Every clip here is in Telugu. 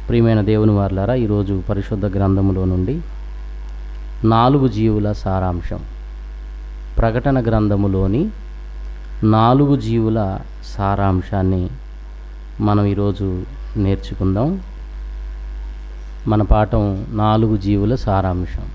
ప్రియమైన దేవుని వార్లారా ఈరోజు పరిశుద్ధ గ్రంథములో నుండి నాలుగు జీవుల సారాంశం ప్రకటన గ్రంథములోని నాలుగు జీవుల సారాంశాన్ని మనం ఈరోజు నేర్చుకుందాం మన పాఠం నాలుగు జీవుల సారాంశం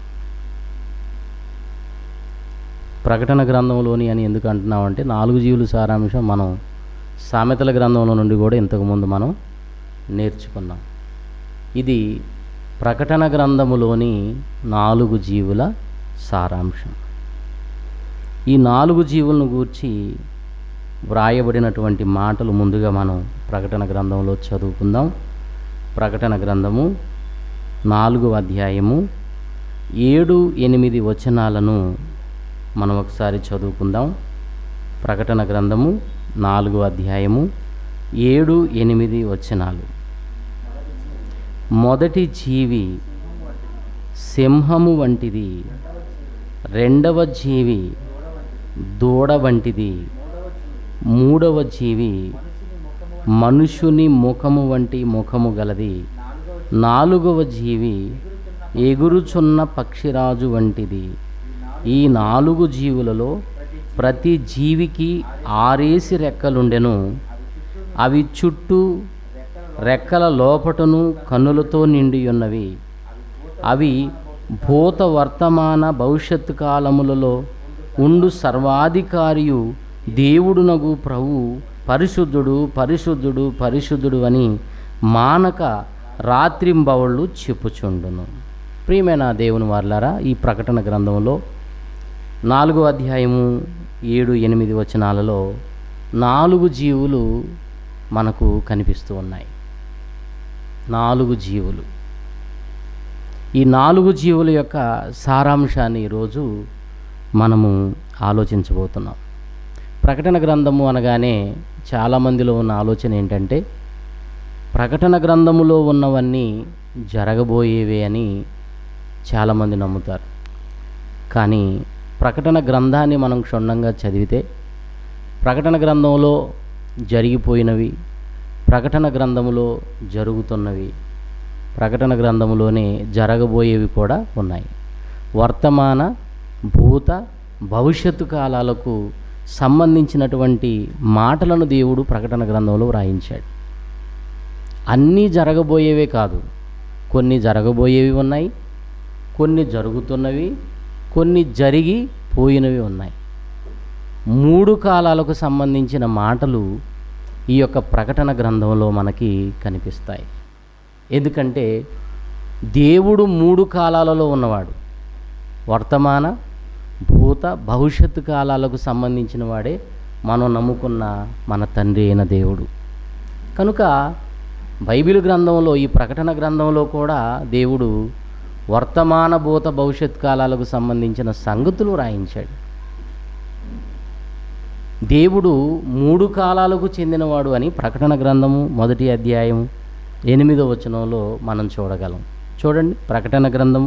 ప్రకటన గ్రంథంలోని అని ఎందుకు అంటున్నామంటే నాలుగు జీవుల సారాంశం మనం సామెతల గ్రంథంలో నుండి కూడా ఇంతకుముందు మనం నేర్చుకున్నాం ఇది ప్రకటన గ్రంథములోని నాలుగు జీవుల సారాంశం ఈ నాలుగు జీవులను గూర్చి వ్రాయబడినటువంటి మాటలు ముందుగా మనం ప్రకటన గ్రంథంలో చదువుకుందాం ప్రకటన గ్రంథము నాలుగు అధ్యాయము ఏడు ఎనిమిది వచనాలను మనం ఒకసారి చదువుకుందాం ప్రకటన గ్రంథము నాలుగు అధ్యాయము ఏడు ఎనిమిది వచనాలు మొదటి జీవి సింహము వంటిది రెండవ జీవి దూడ వంటిది మూడవ జీవి మనుషుని ముఖము వంటి ముఖము గలది నాలుగవ జీవి ఎగురుచున్న పక్షిరాజు వంటిది ఈ నాలుగు జీవులలో ప్రతి జీవికి ఆరేసి రెక్కలుండెను అవి చుట్టూ రెక్కల లోపటను కన్నులతో నిండి ఉన్నవి అవి భూత వర్తమాన భవిష్యత్తు కాలములలో ఉండు సర్వాధికారియు దేవుడునగు ప్రభు పరిశుద్ధుడు పరిశుద్ధుడు పరిశుద్ధుడు అని మానక రాత్రింబవళ్ళు చెప్పుచుండును ప్రియమైన దేవుని వార్లారా ఈ ప్రకటన గ్రంథంలో నాలుగో అధ్యాయము ఏడు ఎనిమిది వచనాలలో నాలుగు జీవులు మనకు కనిపిస్తూ ఉన్నాయి నాలుగు జీవులు ఈ నాలుగు జీవుల యొక్క సారాంశాన్ని ఈరోజు మనము ఆలోచించబోతున్నాం ప్రకటన గ్రంథము అనగానే చాలామందిలో ఉన్న ఆలోచన ఏంటంటే ప్రకటన గ్రంథములో ఉన్నవన్నీ జరగబోయేవే అని చాలామంది నమ్ముతారు కానీ ప్రకటన గ్రంథాన్ని మనం క్షుణ్ణంగా చదివితే ప్రకటన గ్రంథంలో జరిగిపోయినవి ప్రకటన గ్రంథములో జరుగుతున్నవి ప్రకటన గ్రంథములోనే జరగబోయేవి కూడా ఉన్నాయి వర్తమాన భూత భవిష్యత్తు కాలాలకు సంబంధించినటువంటి మాటలను దేవుడు ప్రకటన గ్రంథంలో వ్రాయించాడు అన్నీ జరగబోయేవే కాదు కొన్ని జరగబోయేవి ఉన్నాయి కొన్ని జరుగుతున్నవి కొన్ని జరిగి పోయినవి ఉన్నాయి మూడు కాలాలకు సంబంధించిన మాటలు ఈ యొక్క ప్రకటన గ్రంథంలో మనకి కనిపిస్తాయి ఎందుకంటే దేవుడు మూడు కాలాలలో ఉన్నవాడు వర్తమాన భూత భవిష్యత్తు కాలాలకు సంబంధించిన వాడే మనం నమ్ముకున్న మన తండ్రి అయిన దేవుడు కనుక బైబిల్ గ్రంథంలో ఈ ప్రకటన గ్రంథంలో కూడా దేవుడు వర్తమాన భూత భవిష్యత్ కాలాలకు సంబంధించిన సంగతులు రాయించాడు దేవుడు మూడు కాలాలకు చెందినవాడు అని ప్రకటన గ్రంథము మొదటి అధ్యాయం ఎనిమిదో వచనంలో మనం చూడగలం చూడండి ప్రకటన గ్రంథం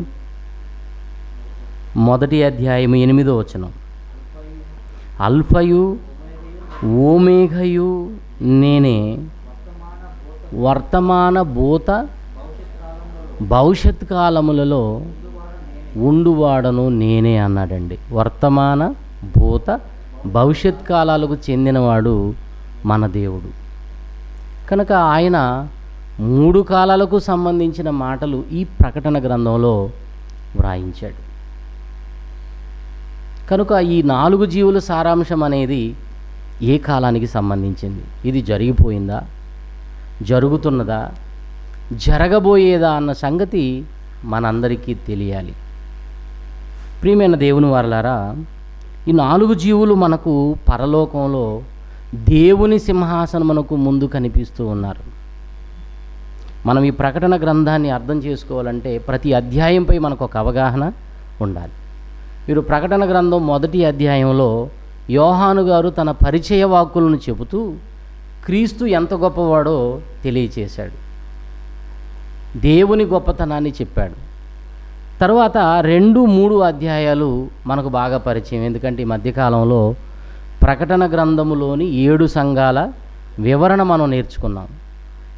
మొదటి అధ్యాయం ఎనిమిదో వచనం అల్ఫయు ఓమేఘయు నేనే వర్తమాన భూత భవిష్యత్ కాలములలో ఉండువాడను నేనే అన్నాడండి వర్తమాన భూత భవిష్యత్ కాలాలకు చెందినవాడు మన దేవుడు కనుక ఆయన మూడు కాలాలకు సంబంధించిన మాటలు ఈ ప్రకటన గ్రంథంలో వ్రాయించాడు కనుక ఈ నాలుగు జీవుల సారాంశం అనేది ఏ కాలానికి సంబంధించింది ఇది జరిగిపోయిందా జరుగుతున్నదా జరగబోయేదా అన్న సంగతి మనందరికీ తెలియాలి ప్రియమైన దేవుని వారలారా ఈ నాలుగు జీవులు మనకు పరలోకంలో దేవుని సింహాసనమునకు ముందు కనిపిస్తూ ఉన్నారు మనం ఈ ప్రకటన గ్రంథాన్ని అర్థం చేసుకోవాలంటే ప్రతి అధ్యాయంపై మనకు ఒక అవగాహన ఉండాలి మీరు ప్రకటన గ్రంథం మొదటి అధ్యాయంలో యోహాను గారు తన పరిచయ వాక్కులను చెబుతూ క్రీస్తు ఎంత గొప్పవాడో తెలియచేశాడు దేవుని గొప్పతనాన్ని చెప్పాడు తర్వాత రెండు మూడు అధ్యాయాలు మనకు బాగా పరిచయం ఎందుకంటే ఈ మధ్యకాలంలో ప్రకటన గ్రంథములోని ఏడు సంఘాల వివరణ మనం నేర్చుకున్నాం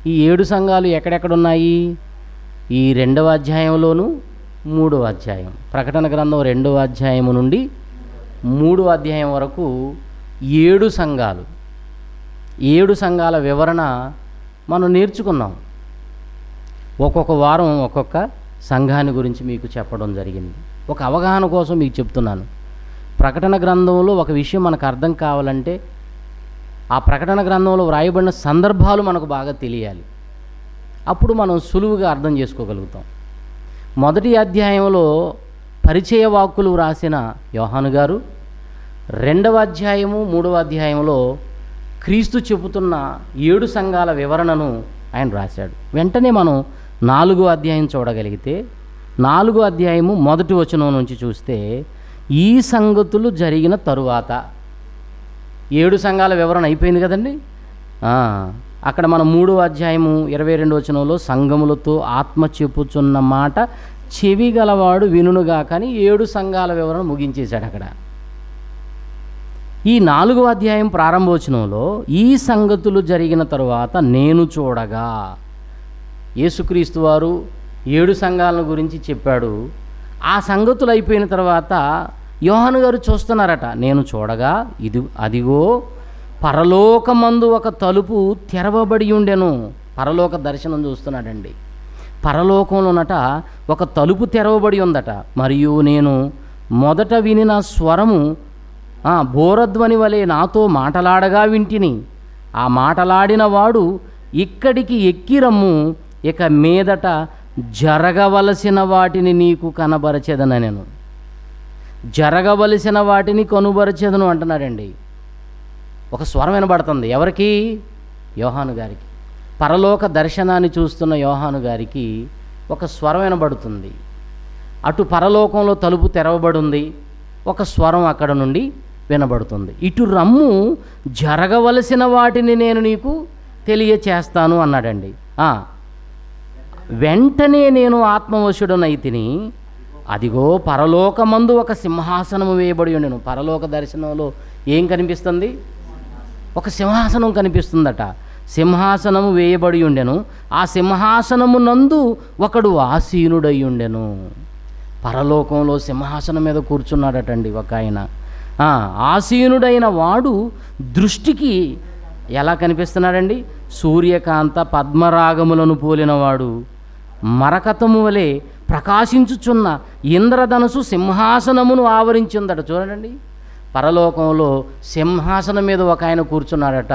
ఈ ఏడు సంఘాలు ఎక్కడెక్కడ ఉన్నాయి ఈ రెండవ అధ్యాయంలోను మూడవ అధ్యాయం ప్రకటన గ్రంథం రెండవ అధ్యాయము నుండి మూడవ అధ్యాయం వరకు ఏడు సంఘాలు ఏడు సంఘాల వివరణ మనం నేర్చుకున్నాం ఒక్కొక్క వారం ఒక్కొక్క సంఘాన్ని గురించి మీకు చెప్పడం జరిగింది ఒక అవగాహన కోసం మీకు చెప్తున్నాను ప్రకటన గ్రంథంలో ఒక విషయం మనకు అర్థం కావాలంటే ఆ ప్రకటన గ్రంథంలో వ్రాయబడిన సందర్భాలు మనకు బాగా తెలియాలి అప్పుడు మనం సులువుగా అర్థం చేసుకోగలుగుతాం మొదటి అధ్యాయంలో పరిచయ వాక్కులు వ్రాసిన యోహాను గారు రెండవ అధ్యాయము మూడవ అధ్యాయంలో క్రీస్తు చెబుతున్న ఏడు సంఘాల వివరణను ఆయన రాశాడు వెంటనే మనం నాలుగో అధ్యాయం చూడగలిగితే నాలుగో అధ్యాయము మొదటి వచనం నుంచి చూస్తే ఈ సంగతులు జరిగిన తరువాత ఏడు సంఘాల వివరణ అయిపోయింది కదండి ఆ, అక్కడ మనం మూడో అధ్యాయము ఇరవై రెండు వచనంలో సంఘములతో ఆత్మ చెప్పుచున్న మాట చెవి గలవాడు వినునుగా కానీ ఏడు సంఘాల వివరణ ముగించేశాడు అక్కడ ఈ నాలుగో అధ్యాయం ప్రారంభోచనంలో ఈ సంగతులు జరిగిన తరువాత నేను చూడగా యేసుక్రీస్తు వారు ఏడు సంఘాలను గురించి చెప్పాడు ఆ సంగతులు అయిపోయిన తర్వాత యోహాను గారు చూస్తున్నారట నేను చూడగా ఇది అదిగో పరలోకమందు ఒక తలుపు తెరవబడి ఉండెను పరలోక దర్శనం చూస్తున్నాడండి పరలోకంలోనట ఒక తలుపు తెరవబడి ఉందట మరియు నేను మొదట వినిన స్వరము ఆ, బోరధ్వని వలె నాతో మాటలాడగా వింటిని ఆ మాటలాడిన వాడు ఇక్కడికి ఎక్కిరమ్ము ఇక మీదట జరగవలసిన వాటిని నీకు కనబరచెదన నేను జరగవలసిన వాటిని కనుబరచెదను అంటున్నాడండి ఒక స్వరం వినబడుతుంది ఎవరికి యోహాను గారికి పరలోక దర్శనాన్ని చూస్తున్న యోహాను గారికి ఒక స్వరం వినబడుతుంది అటు పరలోకంలో తలుపు తెరవబడి ఉంది ఒక స్వరం అక్కడ నుండి వినబడుతుంది ఇటు రమ్ము జరగవలసిన వాటిని నేను నీకు తెలియచేస్తాను అన్నాడండి ఆ, వెంటనే నేను ఆత్మవశుడనైతిని అదిగో పరలోకమందు ఒక సింహాసనము వేయబడి ఉండెను పరలోక దర్శనంలో ఏం కనిపిస్తుంది ఒక సింహాసనం కనిపిస్తుందట సింహాసనము వేయబడి ఉండెను ఆ సింహాసనము నందు ఒకడు ఆసీనుడై ఉండెను పరలోకంలో సింహాసనం మీద కూర్చున్నాడటండి ఒక ఆయన ఆ, ఆసీనుడైన వాడు దృష్టికి ఎలా కనిపిస్తున్నాడండి సూర్యకాంత పద్మరాగములను పోలినవాడు మరకతము వలె ప్రకాశించుచున్న ఇంద్రధనుసు సింహాసనమును ఆవరించిందట చూడండి పరలోకంలో సింహాసనం మీద ఒక ఆయన కూర్చున్నాడట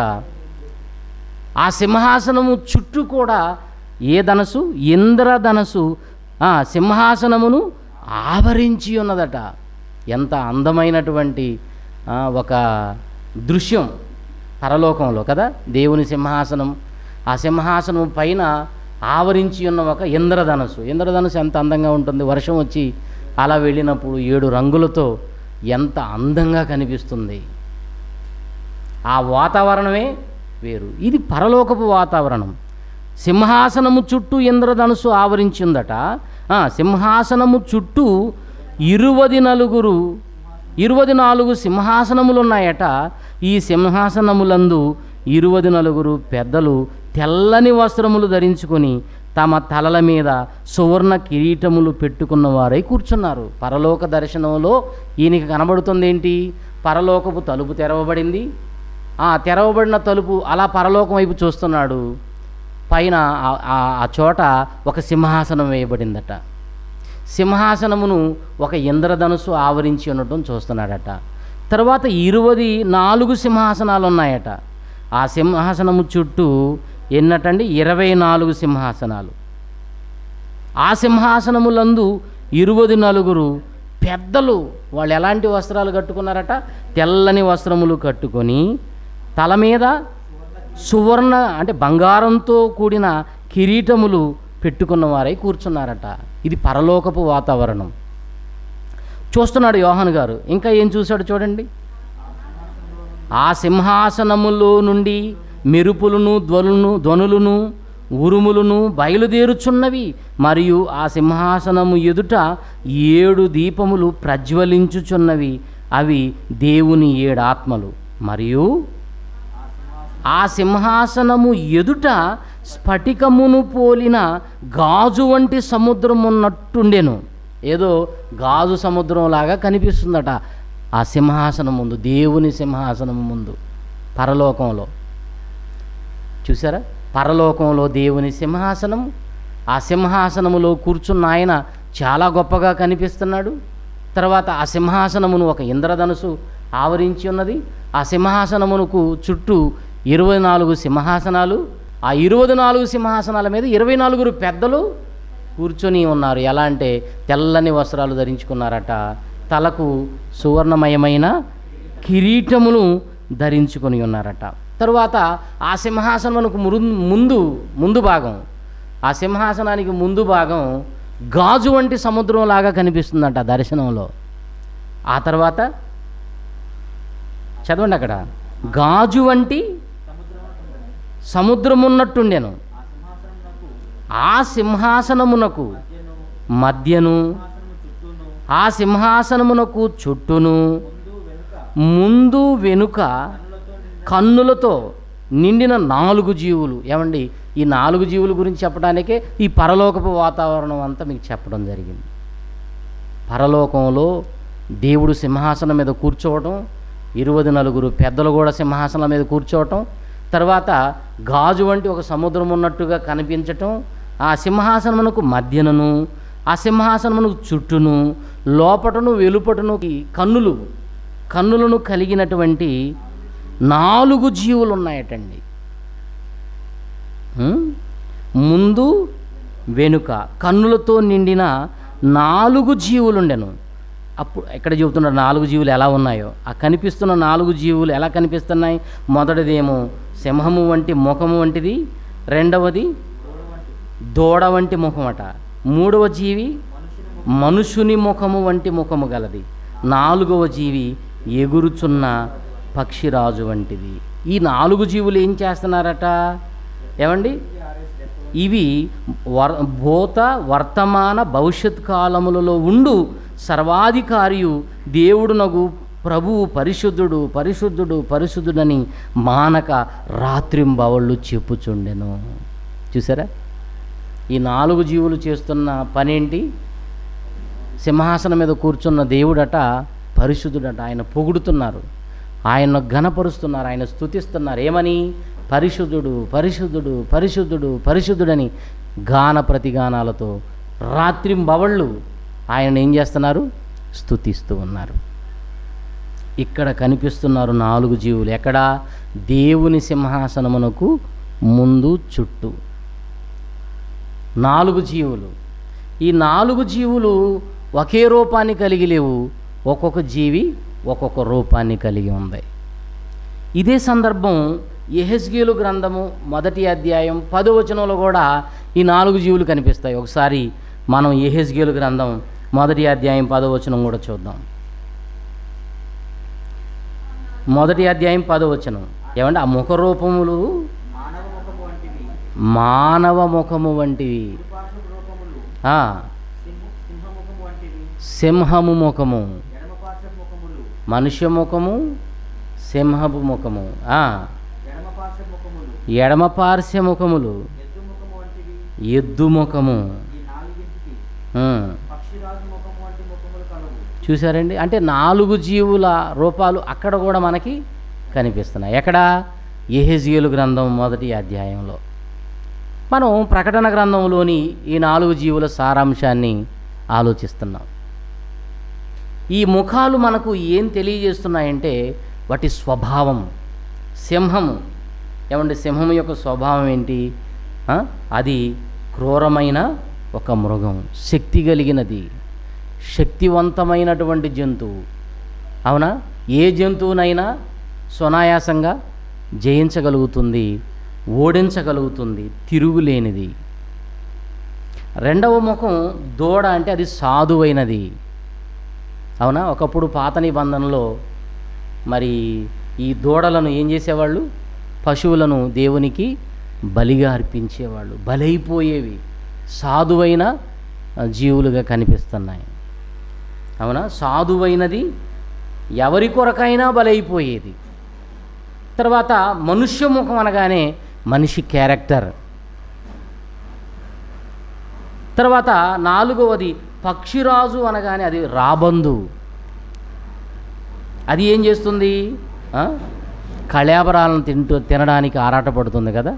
ఆ సింహాసనము చుట్టూ కూడా ఏ ధనసు ఇంద్రధనసు ఆ సింహాసనమును ఆవరించి ఉన్నదట ఎంత అందమైనటువంటి ఆ, ఒక దృశ్యం పరలోకంలో కదా దేవుని సింహాసనం ఆ సింహాసనం పైన ఆవరించి ఉన్న ఒక ఇంద్రధనస్సు ఇంద్రధనుసు ఎంత అందంగా ఉంటుంది వర్షం వచ్చి అలా వెళ్ళినప్పుడు ఏడు రంగులతో ఎంత అందంగా కనిపిస్తుంది ఆ వాతావరణమే వేరు ఇది పరలోకపు వాతావరణం సింహాసనము చుట్టూ ఇంద్రధనుసు ఆవరించిందట ఆ, సింహాసనము చుట్టూ ఇరువది నలుగురు ఇరువది నాలుగు సింహాసనములు ఉన్నాయట ఈ సింహాసనములందు ఇరువది నలుగురు పెద్దలు తెల్లని వస్త్రములు ధరించుకొని తమ తలల మీద సువర్ణ కిరీటములు పెట్టుకున్న వారై కూర్చున్నారు పరలోక దర్శనంలో ఈయనకి కనబడుతుంది ఏంటి పరలోకపు తలుపు తెరవబడింది ఆ తెరవబడిన తలుపు అలా పరలోకం వైపు చూస్తున్నాడు పైన ఆ- ఆ- ఆ చోట ఒక సింహాసనం వేయబడిందట సింహాసనమును ఒక ఇంద్రధనుసు ఆవరించి ఉండటం చూస్తున్నాడట తర్వాత ఇరువది నాలుగు సింహాసనాలు ఉన్నాయట ఆ సింహాసనము చుట్టూ ఎన్నటండి ఇరవై నాలుగు సింహాసనాలు ఆ సింహాసనములందు ఇరువది నలుగురు పెద్దలు వాళ్ళు ఎలాంటి వస్త్రాలు కట్టుకున్నారట తెల్లని వస్త్రములు కట్టుకొని తల మీద సువర్ణ అంటే బంగారంతో కూడిన కిరీటములు పెట్టుకున్న వారై కూర్చున్నారట ఇది పరలోకపు వాతావరణం చూస్తున్నాడు యోహాను గారు ఇంకా ఏం చూశాడు చూడండి ఆ సింహాసనములో నుండి మెరుపులను ధ్వనులను ధ్వనులను ఉరుములను బయలుదేరుచున్నవి మరియు ఆ సింహాసనము ఎదుట ఏడు దీపములు ప్రజ్వలించుచున్నవి అవి దేవుని ఏడు ఆత్మలు మరియు ఆ సింహాసనము ఎదుట స్ఫటికమును పోలిన గాజు వంటి సముద్రం ఉన్నట్టుండెను ఏదో గాజు సముద్రం లాగా కనిపిస్తుందట ఆ సింహాసనం ముందు దేవుని సింహాసనం ముందు పరలోకంలో చూసారా పరలోకంలో దేవుని సింహాసనం ఆ సింహాసనములో కూర్చున్న ఆయన చాలా గొప్పగా కనిపిస్తున్నాడు తర్వాత ఆ సింహాసనమును ఒక ఇంద్రధనుసు ఆవరించి ఉన్నది ఆ సింహాసనమునకు చుట్టూ ఇరవై నాలుగు సింహాసనాలు ఆ ఇరవై నాలుగు సింహాసనాల మీద ఇరవై నలుగురు పెద్దలు కూర్చొని ఉన్నారు ఎలా అంటే తెల్లని వస్త్రాలు ధరించుకున్నారట తలకు సువర్ణమయమైన కిరీటమును ధరించుకొని ఉన్నారట తరువాత ఆ సింహాసనమునకు మురు- ముందు ముందు భాగం ఆ సింహాసనానికి ముందు భాగం గాజు వంటి సముద్రం లాగా కనిపిస్తుందంట దర్శనంలో ఆ తర్వాత చదవండి అక్కడ గాజు వంటి సముద్రమున్నట్టుండెను ఆ సింహాసనమునకు మధ్యను ఆ సింహాసనమునకు చుట్టూను ముందు వెనుక కన్నులతో నిండిన నాలుగు జీవులు ఏమండి ఈ నాలుగు జీవుల గురించి చెప్పడానికే ఈ పరలోకపు వాతావరణం అంతా మీకు చెప్పడం జరిగింది పరలోకంలో దేవుడు సింహాసనం మీద కూర్చోవటం ఇరవై నలుగురు పెద్దలు కూడా సింహాసనం మీద కూర్చోవటం తర్వాత గాజు వంటి ఒక సముద్రం ఉన్నట్టుగా కనిపించటం ఆ సింహాసనమునకు మధ్యనను ఆ సింహాసనమునకు చుట్టూను లోపటను వెలుపటను ఈ కన్నులు కన్నులను కలిగినటువంటి నాలుగు జీవులు ఉన్నాయటండి హ్మ్? ముందు వెనుక కన్నులతో నిండిన నాలుగు జీవులుండెను అప్పుడు ఎక్కడ చెబుతున్నారు నాలుగు జీవులు ఎలా ఉన్నాయో ఆ కనిపిస్తున్న నాలుగు జీవులు ఎలా కనిపిస్తున్నాయి మొదటిదేమో సింహము వంటి ముఖము వంటిది రెండవది దూడ వంటి ముఖమట మూడవ జీవి మనుషుని ముఖము వంటి ముఖము గలది నాలుగవ జీవి ఎగురుచున్న పక్షిరాజు వంటిది ఈ నాలుగు జీవులు ఏం చేస్తున్నారట ఏమండి ఇవి వర్ భూత వర్తమాన భవిష్యత్ కాలములలో ఉండు సర్వాధికారియు దేవుడునగు ప్రభువు పరిశుద్ధుడు పరిశుద్ధుడు పరిశుద్ధుడని మానక రాత్రింబవళ్ళు చెప్పుచుండెను చూసారా ఈ నాలుగు జీవులు చేస్తున్న పనేంటి సింహాసనం మీద కూర్చున్న దేవుడట పరిశుద్ధుడట ఆయన పొగుడుతున్నారు ఆయన్ను ఘనపరుస్తున్నారు ఆయన స్తుతిస్తున్నారు ఏమని పరిశుద్ధుడు పరిశుద్ధుడు పరిశుద్ధుడు పరిశుద్ధుడని గాన ప్రతిగానాలతో రాత్రింబవళ్ళు ఆయన ఏం చేస్తున్నారు స్తుతిస్తూ ఉన్నారు ఇక్కడ కనిపిస్తున్నారు నాలుగు జీవులు ఎక్కడ దేవుని సింహాసనమునకు ముందు చుట్టూ నాలుగు జీవులు ఈ నాలుగు జీవులు ఒకే రూపాన్ని కలిగి లేవు ఒక్కొక్క జీవి ఒక్కొక్క రూపాన్ని కలిగి ఉంది ఇదే సందర్భం ఎహెస్గేలు గ్రంథము మొదటి అధ్యాయం పదో వచనంలో కూడా ఈ నాలుగు జీవులు కనిపిస్తాయి ఒకసారి మనం ఎహెస్గేలు గ్రంథం మొదటి అధ్యాయం పదో వచనం కూడా చూద్దాం మొదటి అధ్యాయం పదో వచనం ఏమంటే ఆ ముఖ రూపములు మానవ ముఖము వంటివి మానవ ముఖము వంటివి పార్శ్వ రూపములు ఆ, సింహ సింహముఖము వంటివి సింహము ముఖము ఎడమ పార్శ్వ ముఖములు మనుష్య ముఖము సింహపు ముఖము ఆ, ఎడమ పార్శ్వ ముఖములు ఎడమ పార్శ్వ ముఖములు ఎద్దు ముఖము వంటివి ఎద్దు ముఖము ఈ నాలుగింటికి ఉమ్. పక్షిరాజు ముఖము వంటి ముఖములు కలవు చూసారండి అంటే నాలుగు జీవుల రూపాలు అక్కడ కూడా మనకి కనిపిస్తున్నాయి ఎక్కడ ఎహెజియలు గ్రంథం మొదటి అధ్యాయంలో మనం ప్రకటన గ్రంథంలోని ఈ నాలుగు జీవుల సారాంశాన్ని ఆలోచిస్తున్నాం ఈ ముఖాలు మనకు ఏం తెలియజేస్తున్నాయంటే వాటి స్వభావం సింహము ఏమంటే సింహం యొక్క స్వభావం ఏంటి ఆ? అది క్రూరమైన ఒక మృగం శక్తి కలిగినది శక్తివంతమైనటువంటి జంతువు అవునా ఏ జంతువునైనా సునాయాసంగా జయించగలుగుతుంది ఓడించగలుగుతుంది తిరుగులేనిది రెండవ ముఖం దూడ అంటే అది సాధువైనది అవునా ఒకప్పుడు పాత నిబంధనలో మరి ఈ దూడలను ఏం చేసేవాళ్ళు పశువులను దేవునికి బలిగా అర్పించేవాళ్ళు బలైపోయేవి సాధువైన ఆ, జీవులుగా కనిపిస్తున్నాయి అవునా సాధువైనది ఎవరి కొరకైనా బలైపోయేది తర్వాత మనుష్య ముఖం అనగానే మనిషి క్యారెక్టర్ తర్వాత నాలుగవది పక్షిరాజు అనగానే అది రాబందు అది ఏం చేస్తుంది ఆ? కళేబరాలను తింటూ తినడానికి ఆరాటపడుతుంది కదా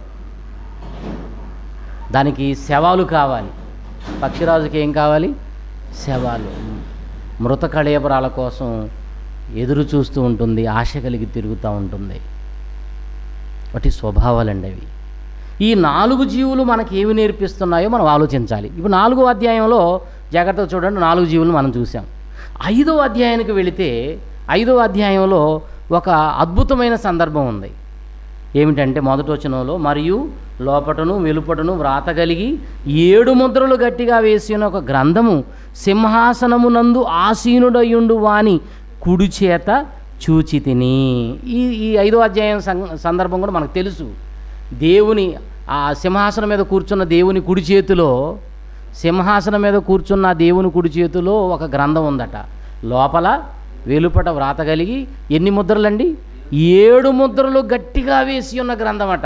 దానికి శవాలు కావాలి పక్షిరాజుకి ఏం కావాలి శవాలు మృత కళేబరాల కోసం ఎదురు చూస్తూ ఉంటుంది ఆశ కలిగి తిరుగుతూ ఉంటుంది వాటి స్వభావాలండి అవి ఈ నాలుగు జీవులు మనకి ఏమి నేర్పిస్తున్నాయో మనం ఆలోచించాలి ఇప్పుడు నాలుగో అధ్యాయంలో జాగ్రత్తగా చూడండి నాలుగు జీవులు మనం చూసాం ఐదో అధ్యాయానికి వెళితే ఐదో అధ్యాయంలో ఒక అద్భుతమైన సందర్భం ఉంది ఏమిటంటే మొదటి వచనంలో మరియు లోపటను వెలుపటను వ్రాత కలిగి ఏడు ముద్రలు గట్టిగా వేసిన ఒక గ్రంథము సింహాసనమునందు ఆసీనుడయుండు వాని కుడి చేత చూచి తిని ఈ ఈ ఐదో అధ్యాయం సం- సందర్భం కూడా మనకు తెలుసు దేవుని ఆ సింహాసనం మీద కూర్చున్న దేవుని కుడి చేతిలో సింహాసనం మీద కూర్చున్న ఆ దేవుని కుడి చేతిలో ఒక గ్రంథం ఉందట లోపల వెలుపట వ్రాత కలిగి ఎన్ని ముద్రలండి ఏడు ముద్రలు గట్టిగా వేసి ఉన్న గ్రంథమట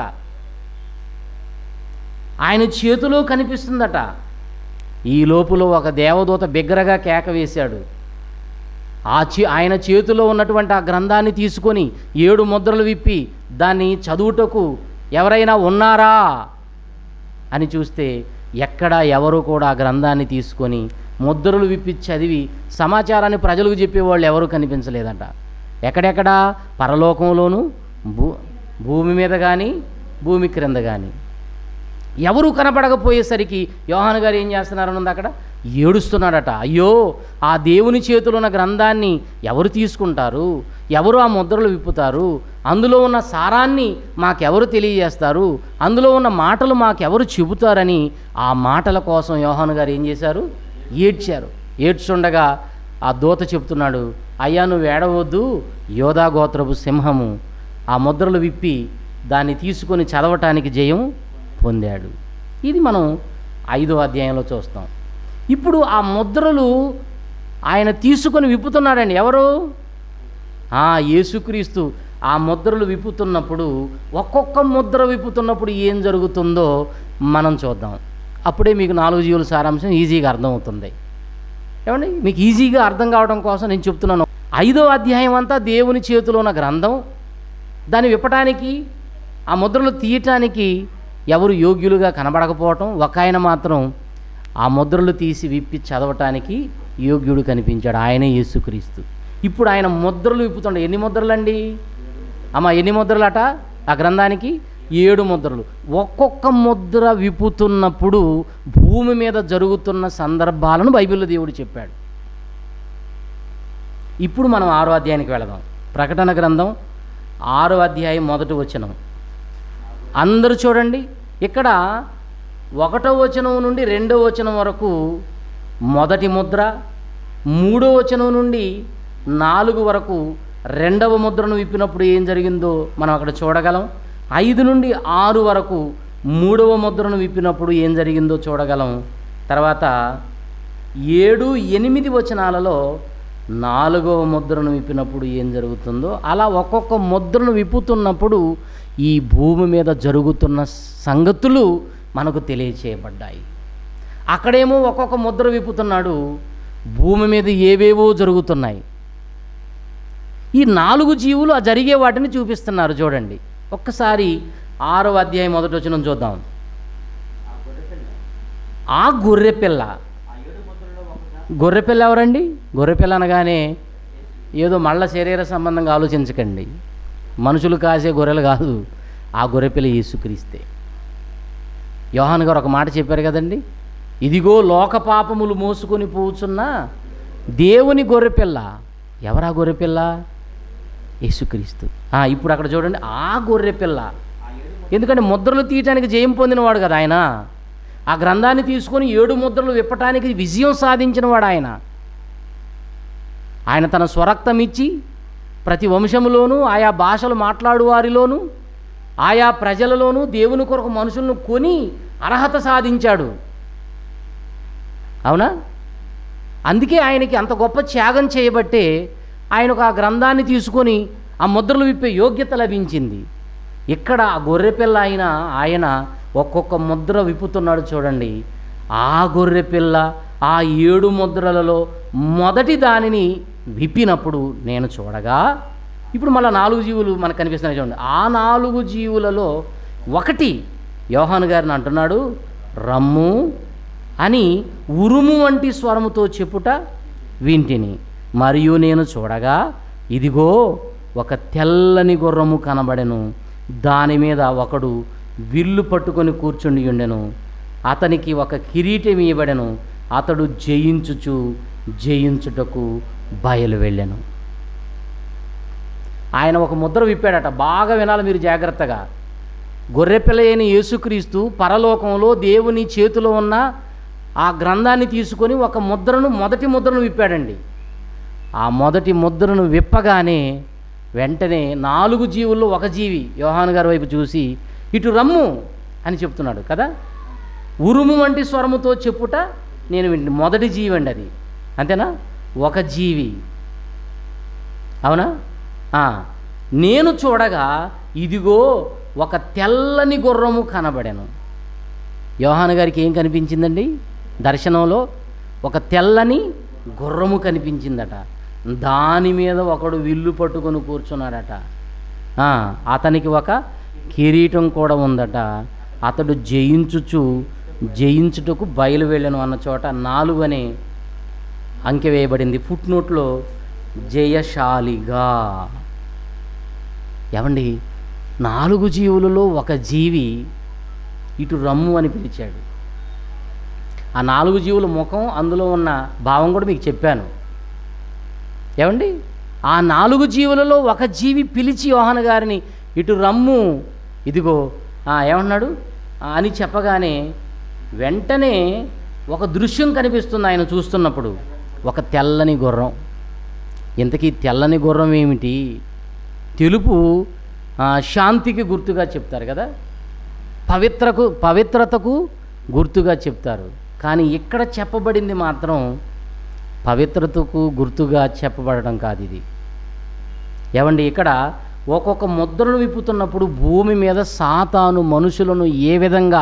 ఆయన చేతిలో కనిపిస్తుందట ఈ లోపులో ఒక దేవదూత బిగ్గరగా కేక వేశాడు ఆ చే ఆయన చేతిలో ఉన్నటువంటి ఆ గ్రంథాన్ని తీసుకొని ఏడు ముద్రలు విప్పి దాన్ని చదువుటకు ఎవరైనా ఉన్నారా అని చూస్తే ఎక్కడ ఎవరు కూడా ఆ గ్రంథాన్ని తీసుకొని ముద్రలు విప్పి చదివి సమాచారాన్ని ప్రజలకు చెప్పేవాళ్ళు ఎవరు కనిపించలేదట ఎక్కడెక్కడ పరలోకంలోను భూ భూమి మీద కానీ భూమి క్రింద కానీ ఎవరు కనపడకపోయేసరికి యోహాన్ గారు ఏం చేస్తున్నారని ఉంది అక్కడ ఏడుస్తున్నాడట అయ్యో ఆ దేవుని చేతిలో ఉన్న గ్రంథాన్ని ఎవరు తీసుకుంటారు ఎవరు ఆ ముద్రలు విప్పుతారు అందులో ఉన్న సారాన్ని మాకెవరు తెలియజేస్తారు అందులో ఉన్న మాటలు మాకెవరు చెబుతారని ఆ మాటల కోసం యోహాన్ గారు ఏం చేశారు ఏడ్చారు ఏడ్చుండగా ఆ దూత చెప్తున్నాడు అయ్యా నువ్వు ఏడవద్దు యోధా గోత్రపు సింహము ఆ ముద్రలు విప్పి దాన్ని తీసుకొని చదవటానికి జయం పొందాడు ఇది మనం ఐదో అధ్యాయంలో చూస్తాం ఇప్పుడు ఆ ముద్రలు ఆయన తీసుకొని విప్పుతున్నాడండి ఎవరు ఆ యేసుక్రీస్తు ఆ ముద్రలు విప్పుతున్నప్పుడు ఒక్కొక్క ముద్ర విప్పుతున్నప్పుడు ఏం జరుగుతుందో మనం చూద్దాం అప్పుడే మీకు నాలుగు జీవుల సారాంశం ఈజీగా అర్థమవుతుంది ఏమండి మీకు ఈజీగా అర్థం కావడం కోసం నేను చెప్తున్నాను ఐదో అధ్యాయం అంతా దేవుని చేతిలో ఉన్న గ్రంథం దాన్ని విప్పటానికి ఆ ముద్రలు తీయటానికి ఎవరు యోగ్యులుగా కనబడకపోవటం ఒక ఆయన మాత్రం ఆ ముద్రలు తీసి విప్పి చదవటానికి యోగ్యుడు కనిపించాడు ఆయనే యేసుక్రీస్తు ఇప్పుడు ఆయన ముద్రలు విప్పుతుండే ఎన్ని ముద్రలండి అమ్మ ఎన్ని ముద్రలట ఆ గ్రంథానికి ఏడు ముద్రలు ఒక్కొక్క ముద్ర విప్పుతున్నప్పుడు భూమి మీద జరుగుతున్న సందర్భాలను బైబిల్లో దేవుడు చెప్పాడు ఇప్పుడు మనం ఆరో అధ్యాయానికి వెళదాం ప్రకటన గ్రంథం ఆరో అధ్యాయం మొదటి వచనం అందరూ చూడండి ఇక్కడ ఒకటో వచనం నుండి రెండో వచనం వరకు మొదటి ముద్ర మూడో వచనం నుండి నాలుగు వరకు రెండవ ముద్రను విప్పినప్పుడు ఏం జరిగిందో మనం అక్కడ చూడగలం ఐదు నుండి ఆరు వరకు మూడవ ముద్రను విప్పినప్పుడు ఏం జరిగిందో చూడగలం తర్వాత ఏడు ఎనిమిది వచనాలలో నాలుగవ ముద్రను విప్పినప్పుడు ఏం జరుగుతుందో అలా ఒక్కొక్క ముద్రను విప్పుతున్నప్పుడు ఈ భూమి మీద జరుగుతున్న సంగతులు మనకు తెలియచేయబడ్డాయి అక్కడేమో ఒక్కొక్క ముద్ర విప్పుతున్నాడు భూమి మీద ఏవేవో జరుగుతున్నాయి ఈ నాలుగు జీవులు ఆ జరిగే వాటిని చూపిస్తున్నారు చూడండి ఒక్కసారి ఆరో అధ్యాయం మొదటి వచ్చిన చూద్దాం ఆ గొర్రెపిల్ల ఆ గొర్రెపిల్ల ఆ ఏడు ముద్రలో ఒకట గొర్రెపిల్ల ఎవరండి గొర్రెపిల్ల అనగానే ఏదో మళ్ళ శరీర సంబంధంగా ఆలోచించకండి మనుషులు కాసే గొర్రెలు కాదు ఆ గొర్రెపిల్ల యేసుక్రీస్తే యోహాన్ గారు ఒక మాట చెప్పారు కదండి ఇదిగో లోక పాపములు మోసుకొని పోచున్న దేవుని గొర్రెపిల్ల ఎవరా గొర్రెపిల్ల యేసుక్రీస్తు ఆ, ఇప్పుడు అక్కడ చూడండి ఆ గొర్రెపిల్ల ఆ ఏడు ఎందుకంటే ముద్రలు తీయటానికి జయం పొందినవాడు కదా ఆయన ఆ గ్రంథాన్ని తీసుకొని ఏడు ముద్రలు విప్పటానికి విజయం సాధించినవాడు ఆయన ఆయన తన స్వరక్తం ఇచ్చి ప్రతి వంశములోనూ ఆయా భాషలు మాట్లాడు వారిలోనూ ఆయా ప్రజలలోనూ దేవుని కొరకు మనుషులను కొని అర్హత సాధించాడు అవునా అందుకే ఆయనకి అంత గొప్ప త్యాగం చేయబట్టే ఆయనకు ఆ గ్రంథాన్ని తీసుకొని ఆ ముద్రలు విప్పే యోగ్యత లభించింది ఇక్కడ ఆ గొర్రెపిల్ల అయిన ఆయన ఒక్కొక్క ముద్ర విప్పుతున్నాడు చూడండి ఆ గొర్రె పిల్ల ఆ ఏడు ముద్రలలో మొదటి దానిని విప్పినప్పుడు నేను చూడగా ఇప్పుడు మళ్ళీ నాలుగు జీవులు మనకు కనిపిస్తున్నాయి చూడండి ఆ నాలుగు జీవులలో ఒకటి యోహాను గారిని అంటున్నాడు రమ్ము అని ఉరుము వంటి స్వరముతో చెప్పుట వింటిని మరియు నేను చూడగా ఇదిగో ఒక తెల్లని గుర్రము కనబడెను దాని మీద ఒకడు విల్లు పట్టుకొని కూర్చుండి ఉండెను అతనికి ఒక కిరీటం ఇవ్వబడెను అతడు జయించుచు జయించుటకు బయలు వెళ్ళెను ఆయన ఒక ముద్ర విప్పాడట బాగా వినాలి మీరు జాగ్రత్తగా గొర్రెపిల్ల అయిన యేసుక్రీస్తు పరలోకంలో దేవుని చేతిలో ఉన్న ఆ గ్రంథాన్ని తీసుకొని ఒక ముద్రను మొదటి ముద్రను విప్పాడండి ఆ మొదటి ముద్రను విప్పగానే వెంటనే నాలుగు జీవుల్లో ఒక జీవి యోహాను గారి వైపు చూసి ఇటు రమ్ము అని చెప్తున్నాడు కదా ఉరుము వంటి స్వరముతో చెప్పుట నేను వింటి మొదటి జీవి అండి అది అంతేనా ఒక జీవి అవునా ఆ, నేను చూడగా ఇదిగో ఒక తెల్లని గుర్రము కనబడెను యోహాను గారికి ఏం కనిపించిందండి దర్శనంలో ఒక తెల్లని గుర్రము కనిపించిందట దాని మీద ఒకడు విల్లు పట్టుకొని కూర్చున్నాడట ఆ, అతనికి ఒక కిరీటం కూడా ఉందట అతడు జయించుచు జయించుటకు బయలు వెళ్ళను అన్న చోట నాలుగు అనే అంకె వేయబడింది ఫుట్ నోట్లో జయశాలిగా ఏమండి నాలుగు జీవులలో ఒక జీవి ఇటు రమ్ము అని పిలిచాడు ఆ నాలుగు జీవుల ముఖం అందులో ఉన్న భావం కూడా మీకు చెప్పాను ఏమండి ఆ నాలుగు జీవులలో ఒక జీవి పిలిచి యోహాను గారిని ఇటు రమ్ము ఇదిగో ఆ, ఏమన్నాడు ఆ, అని చెప్పగానే వెంటనే ఒక దృశ్యం కనిపిస్తుంది ఆయన చూస్తున్నప్పుడు ఒక తెల్లని గుర్రం ఇంతకీ తెల్లని గుర్రం ఏమిటి తెలుపు ఆ, శాంతికి గుర్తుగా చెప్తారు కదా పవిత్రకు పవిత్రతకు గుర్తుగా చెప్తారు కానీ ఇక్కడ చెప్పబడింది మాత్రం పవిత్రతకు గుర్తుగా చెప్పబడడం కాదు ఇది ఏమండి ఇక్కడ ఒక్కొక్క ముద్రను విప్పుతున్నప్పుడు భూమి మీద సాతాను మనుషులను ఏ విధంగా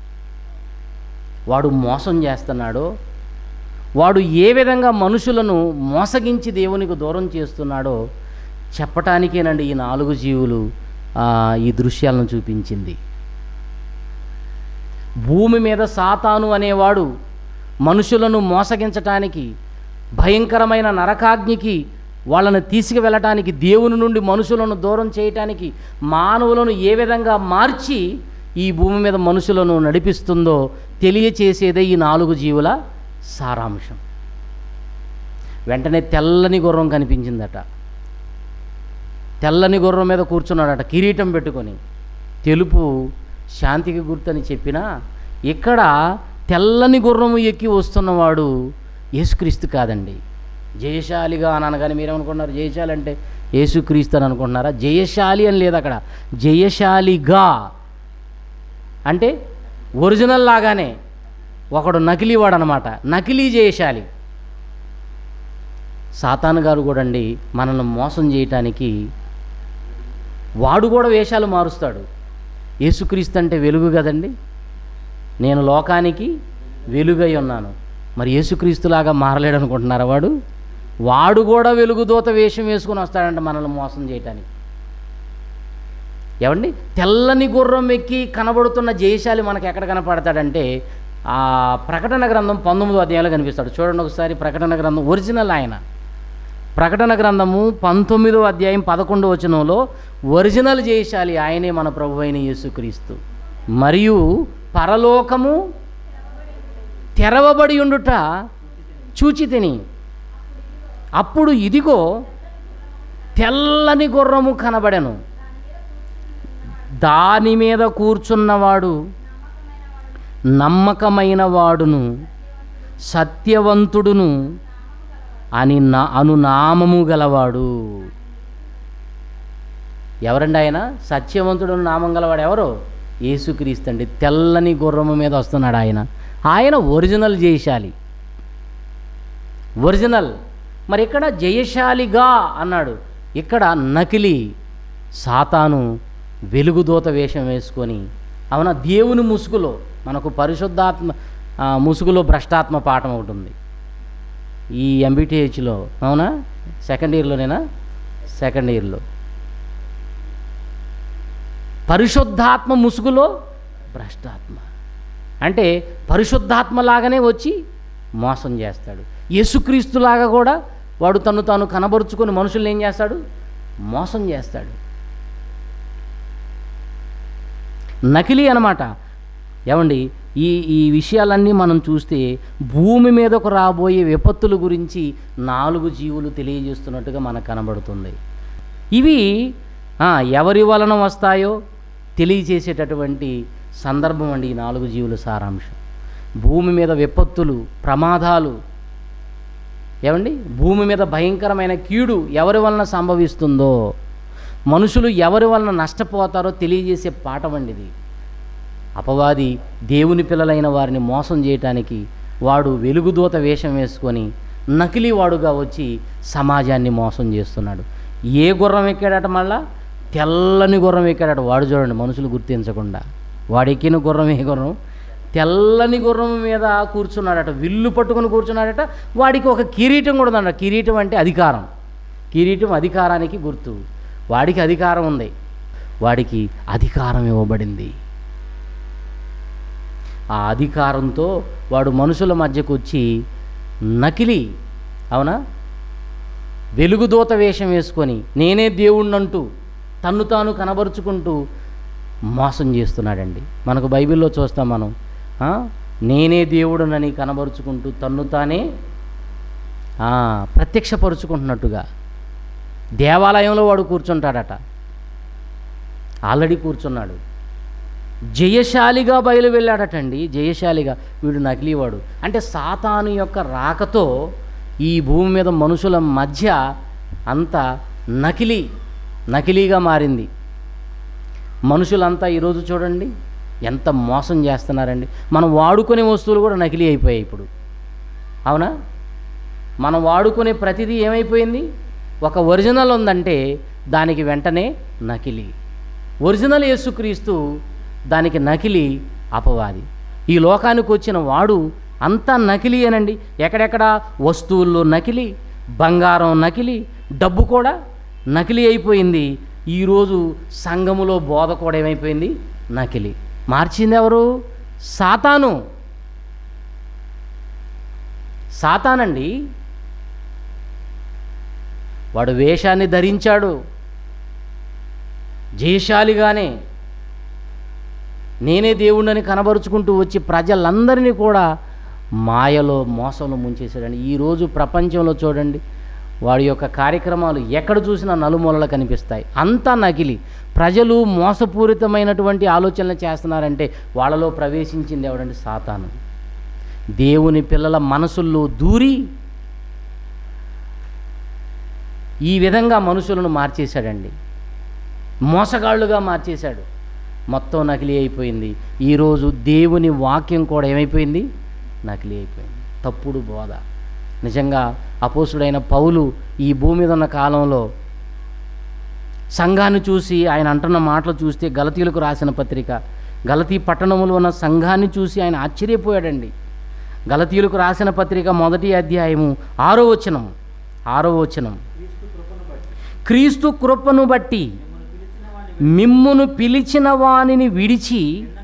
వాడు మోసం చేస్తున్నాడో వాడు ఏ విధంగా మనుషులను మోసగించి దేవునికి దూరం చేస్తున్నాడో చెప్పటానికేనండి ఈ నాలుగు జీవులు ఆ, ఈ దృశ్యాలను చూపించింది భూమి మీద సాతాను అనేవాడు మనుషులను మోసగించటానికి భయంకరమైన నరకాగ్నికి వాళ్ళను తీసుకువెళ్ళటానికి దేవుని నుండి మనుషులను దూరం చేయటానికి మానవులను ఏ విధంగా మార్చి ఈ భూమి మీద మనుషులను నడిపిస్తుందో తెలియచేసేదే ఈ నాలుగు జీవుల సారాంశం వెంటనే తెల్లని గుర్రం కనిపించిందట తెల్లని గుర్రం మీద కూర్చున్నాడట కిరీటం పెట్టుకొని తెలుపు శాంతికి గుర్తని చెప్పినా ఇక్కడ తెల్లని గుర్రము ఎక్కి వస్తున్నవాడు యేసుక్రీస్తు కాదండి జయశాలిగా అని అనగానే మీరేమనుకుంటున్నారు జయశాలి అంటే యేసుక్రీస్తు అని అనుకుంటున్నారా జయశాలి అని లేదు అక్కడ జయశాలిగా అంటే ఒరిజినల్ లాగానే ఒకడు నకిలీవాడు అనమాట నకిలీ జయశాలి సాతాను గారు కూడా అండి మనల్ని మోసం చేయటానికి వాడు కూడా వేషాలు మారుస్తాడు యేసుక్రీస్తు అంటే వెలుగు కదండి నేను లోకానికి వెలుగై ఉన్నాను మరి యేసుక్రీస్తులాగా మారలేడు అనుకుంటున్నారా వాడు వాడు కూడా వెలుగుదూత వేషం వేసుకుని వస్తాడంట మనల్ని మోసం చేయటానికి ఏమండి తెల్లని గుర్రం ఎక్కి కనబడుతున్న జయశాలి మనకు ఎక్కడ కనపడతాడంటే ఆ ప్రకటన గ్రంథం పంతొమ్మిదో అధ్యాయంలో కనిపిస్తాడు చూడండి ఒకసారి ప్రకటన గ్రంథం ఒరిజినల్ ఆయన ప్రకటన గ్రంథము పంతొమ్మిదో అధ్యాయం పదకొండో వచనంలో ఒరిజినల్ జయశాలి ఆయనే మన ప్రభు అయిన యేసుక్రీస్తు మరియు పరలోకము తెరవబడి ఉండుట చూచి తిని అప్పుడు ఇదిగో తెల్లని గుర్రము కనబడెను దాని మీద కూర్చున్నవాడు నమ్మకమైన వాడును సత్యవంతుడును అని నా అనునామము గలవాడు ఎవరండి ఆయన సత్యవంతుడు నామం గలవాడు ఎవరు యేసుక్రీస్తు అండి తెల్లని గుర్రము మీద వస్తున్నాడు ఆయన ఆయన ఒరిజినల్ జయశాలి ఒరిజినల్ మరి ఇక్కడ జయశాలిగా అన్నాడు ఇక్కడ నకిలీ సాతాను వెలుగుదూత వేషం వేసుకొని అవునా దేవుని ముసుగులో మనకు పరిశుద్ధాత్మ ఆ, ముసుగులో భ్రష్టాత్మ పాఠం ఒకటి ఉంది ఈ ఎంబీటీహెచ్లో అవునా సెకండ్ ఇయర్లోనేనా సెకండ్ ఇయర్లో పరిశుద్ధాత్మ ముసుగులో భ్రష్టాత్మ అంటే పరిశుద్ధాత్మలాగానే వచ్చి మోసం చేస్తాడు యేసుక్రీస్తులాగా కూడా వాడు తను తాను కనబరుచుకొని మనుషుల్ని ఏం చేస్తాడు మోసం చేస్తాడు నకిలీ అన్నమాట ఏమండి ఈ ఈ విషయాలన్నీ మనం చూస్తే భూమి మీదకు రాబోయే విపత్తుల గురించి నాలుగు జీవులు తెలియజేస్తున్నట్టుగా మనకు కనబడుతుంది ఇవి ఆ, ఎవరి వలన వస్తాయో తెలియజేసేటటువంటి సందర్భం అండి ఈ నాలుగు జీవుల సారాంశం భూమి మీద విపత్తులు ప్రమాదాలు ఏమండి భూమి మీద భయంకరమైన కీడు ఎవరి వలన సంభవిస్తుందో మనుషులు ఎవరి వలన నష్టపోతారో తెలియజేసే పాఠం అండి ఇది అపవాది దేవుని పిల్లలైన వారిని మోసం చేయటానికి వాడు వెలుగుదూత వేషం వేసుకొని నకిలీ వాడుగా వచ్చి సమాజాన్ని మోసం చేస్తున్నాడు ఏ గుర్రం ఎక్కాడట మళ్ళా తెల్లని గుర్రం ఎక్కాడట వాడు చూడండి మనుషులు గుర్తించకుండా వాడు ఎక్కిన గుర్రం ఏ గుర్రం తెల్లని గుర్రం మీద కూర్చున్నాడట విల్లు పట్టుకొని కూర్చున్నాడట వాడికి ఒక కిరీటం కూడా ఉందట కిరీటం అంటే అధికారం కిరీటం అధికారానికి గుర్తు వాడికి అధికారం ఉంది వాడికి అధికారం ఇవ్వబడింది ఆ అధికారంతో వాడు మనుషుల మధ్యకు వచ్చి నకిలీ అవునా వెలుగుదూత వేషం వేసుకొని నేనే దేవుణ్ణంటూ తన్ను తాను కనబరుచుకుంటూ మోసం చేస్తున్నాడండి మనకు బైబిల్లో చూస్తాం మనం ఆ, నేనే దేవుడునని కనబరుచుకుంటూ తన్ను తానే ఆ, ప్రత్యక్షపరుచుకుంటున్నట్టుగా దేవాలయంలో వాడు కూర్చుంటాడట ఆల్రెడీ కూర్చున్నాడు జయశాలిగా బయలు వెళ్ళాడటండి జయశాలిగా వీడు నకిలీవాడు అంటే సాతాను యొక్క రాకతో ఈ భూమి మీద మనుషుల మధ్య అంత నకిలీ నకిలీగా మారింది మనుషులంతా ఈరోజు చూడండి ఎంత మోసం చేస్తున్నారండి మనం వాడుకునే వస్తువులు కూడా నకిలీ అయిపోయాయి ఇప్పుడు అవునా మనం వాడుకునే ప్రతిదీ ఏమైపోయింది ఒక ఒరిజినల్ ఉందంటే దానికి వెంటనే నకిలీ ఒరిజినల్ యేసుక్రీస్తు దానికి నకిలీ అపవాది ఈ లోకానికి వచ్చిన వాడు అంతా నకిలీ అనండి ఎక్కడెక్కడ వస్తువుల్లో నకిలీ బంగారం నకిలీ డబ్బు కూడా నకిలీ అయిపోయింది ఈరోజు సంఘములో బోధ కూడా ఏమైపోయింది నకిలీ మార్చింది ఎవరు సాతాను సాతానండి వాడు వేషాన్ని ధరించాడు జయశాలిగానే నేనే దేవుణ్ణని కనబరుచుకుంటూ వచ్చి ప్రజలందరినీ కూడా మాయలో మోసంలో ముంచేశాడండి ఈరోజు ప్రపంచంలో చూడండి వాడి యొక్క కార్యక్రమాలు ఎక్కడ చూసినా నలుమూలలు కనిపిస్తాయి అంతా నకిలీ ప్రజలు మోసపూరితమైనటువంటి ఆలోచనలు చేస్తున్నారంటే వాళ్ళలో ప్రవేశించింది ఎవడంటే సాతాను దేవుని పిల్లల మనసుల్లో దూరి ఈ విధంగా మనుషులను మార్చేశాడండి మోసగాళ్ళుగా మార్చేశాడు మొత్తం నకిలీ అయిపోయింది ఈరోజు దేవుని వాక్యం కూడా ఏమైపోయింది నకిలీ అయిపోయింది తప్పుడు బోధ నిజంగా అపోసుడైన పౌలు ఈ భూమి మీద ఉన్న కాలంలో సంఘాన్ని చూసి ఆయన అంటున్న మాటలు చూస్తే గలతీలకు రాసిన పత్రిక గలతీ పట్టణములో ఉన్న సంఘాన్ని చూసి ఆయన ఆశ్చర్యపోయాడండి గలతీలకు రాసిన పత్రిక మొదటి అధ్యాయము ఆరో వచనం ఆరో వచనం క్రీస్తు కృపను బట్టి మిమ్మును మిమ్మల్ని పిలిచిన వాని పిలిచిన వానిని విడిచి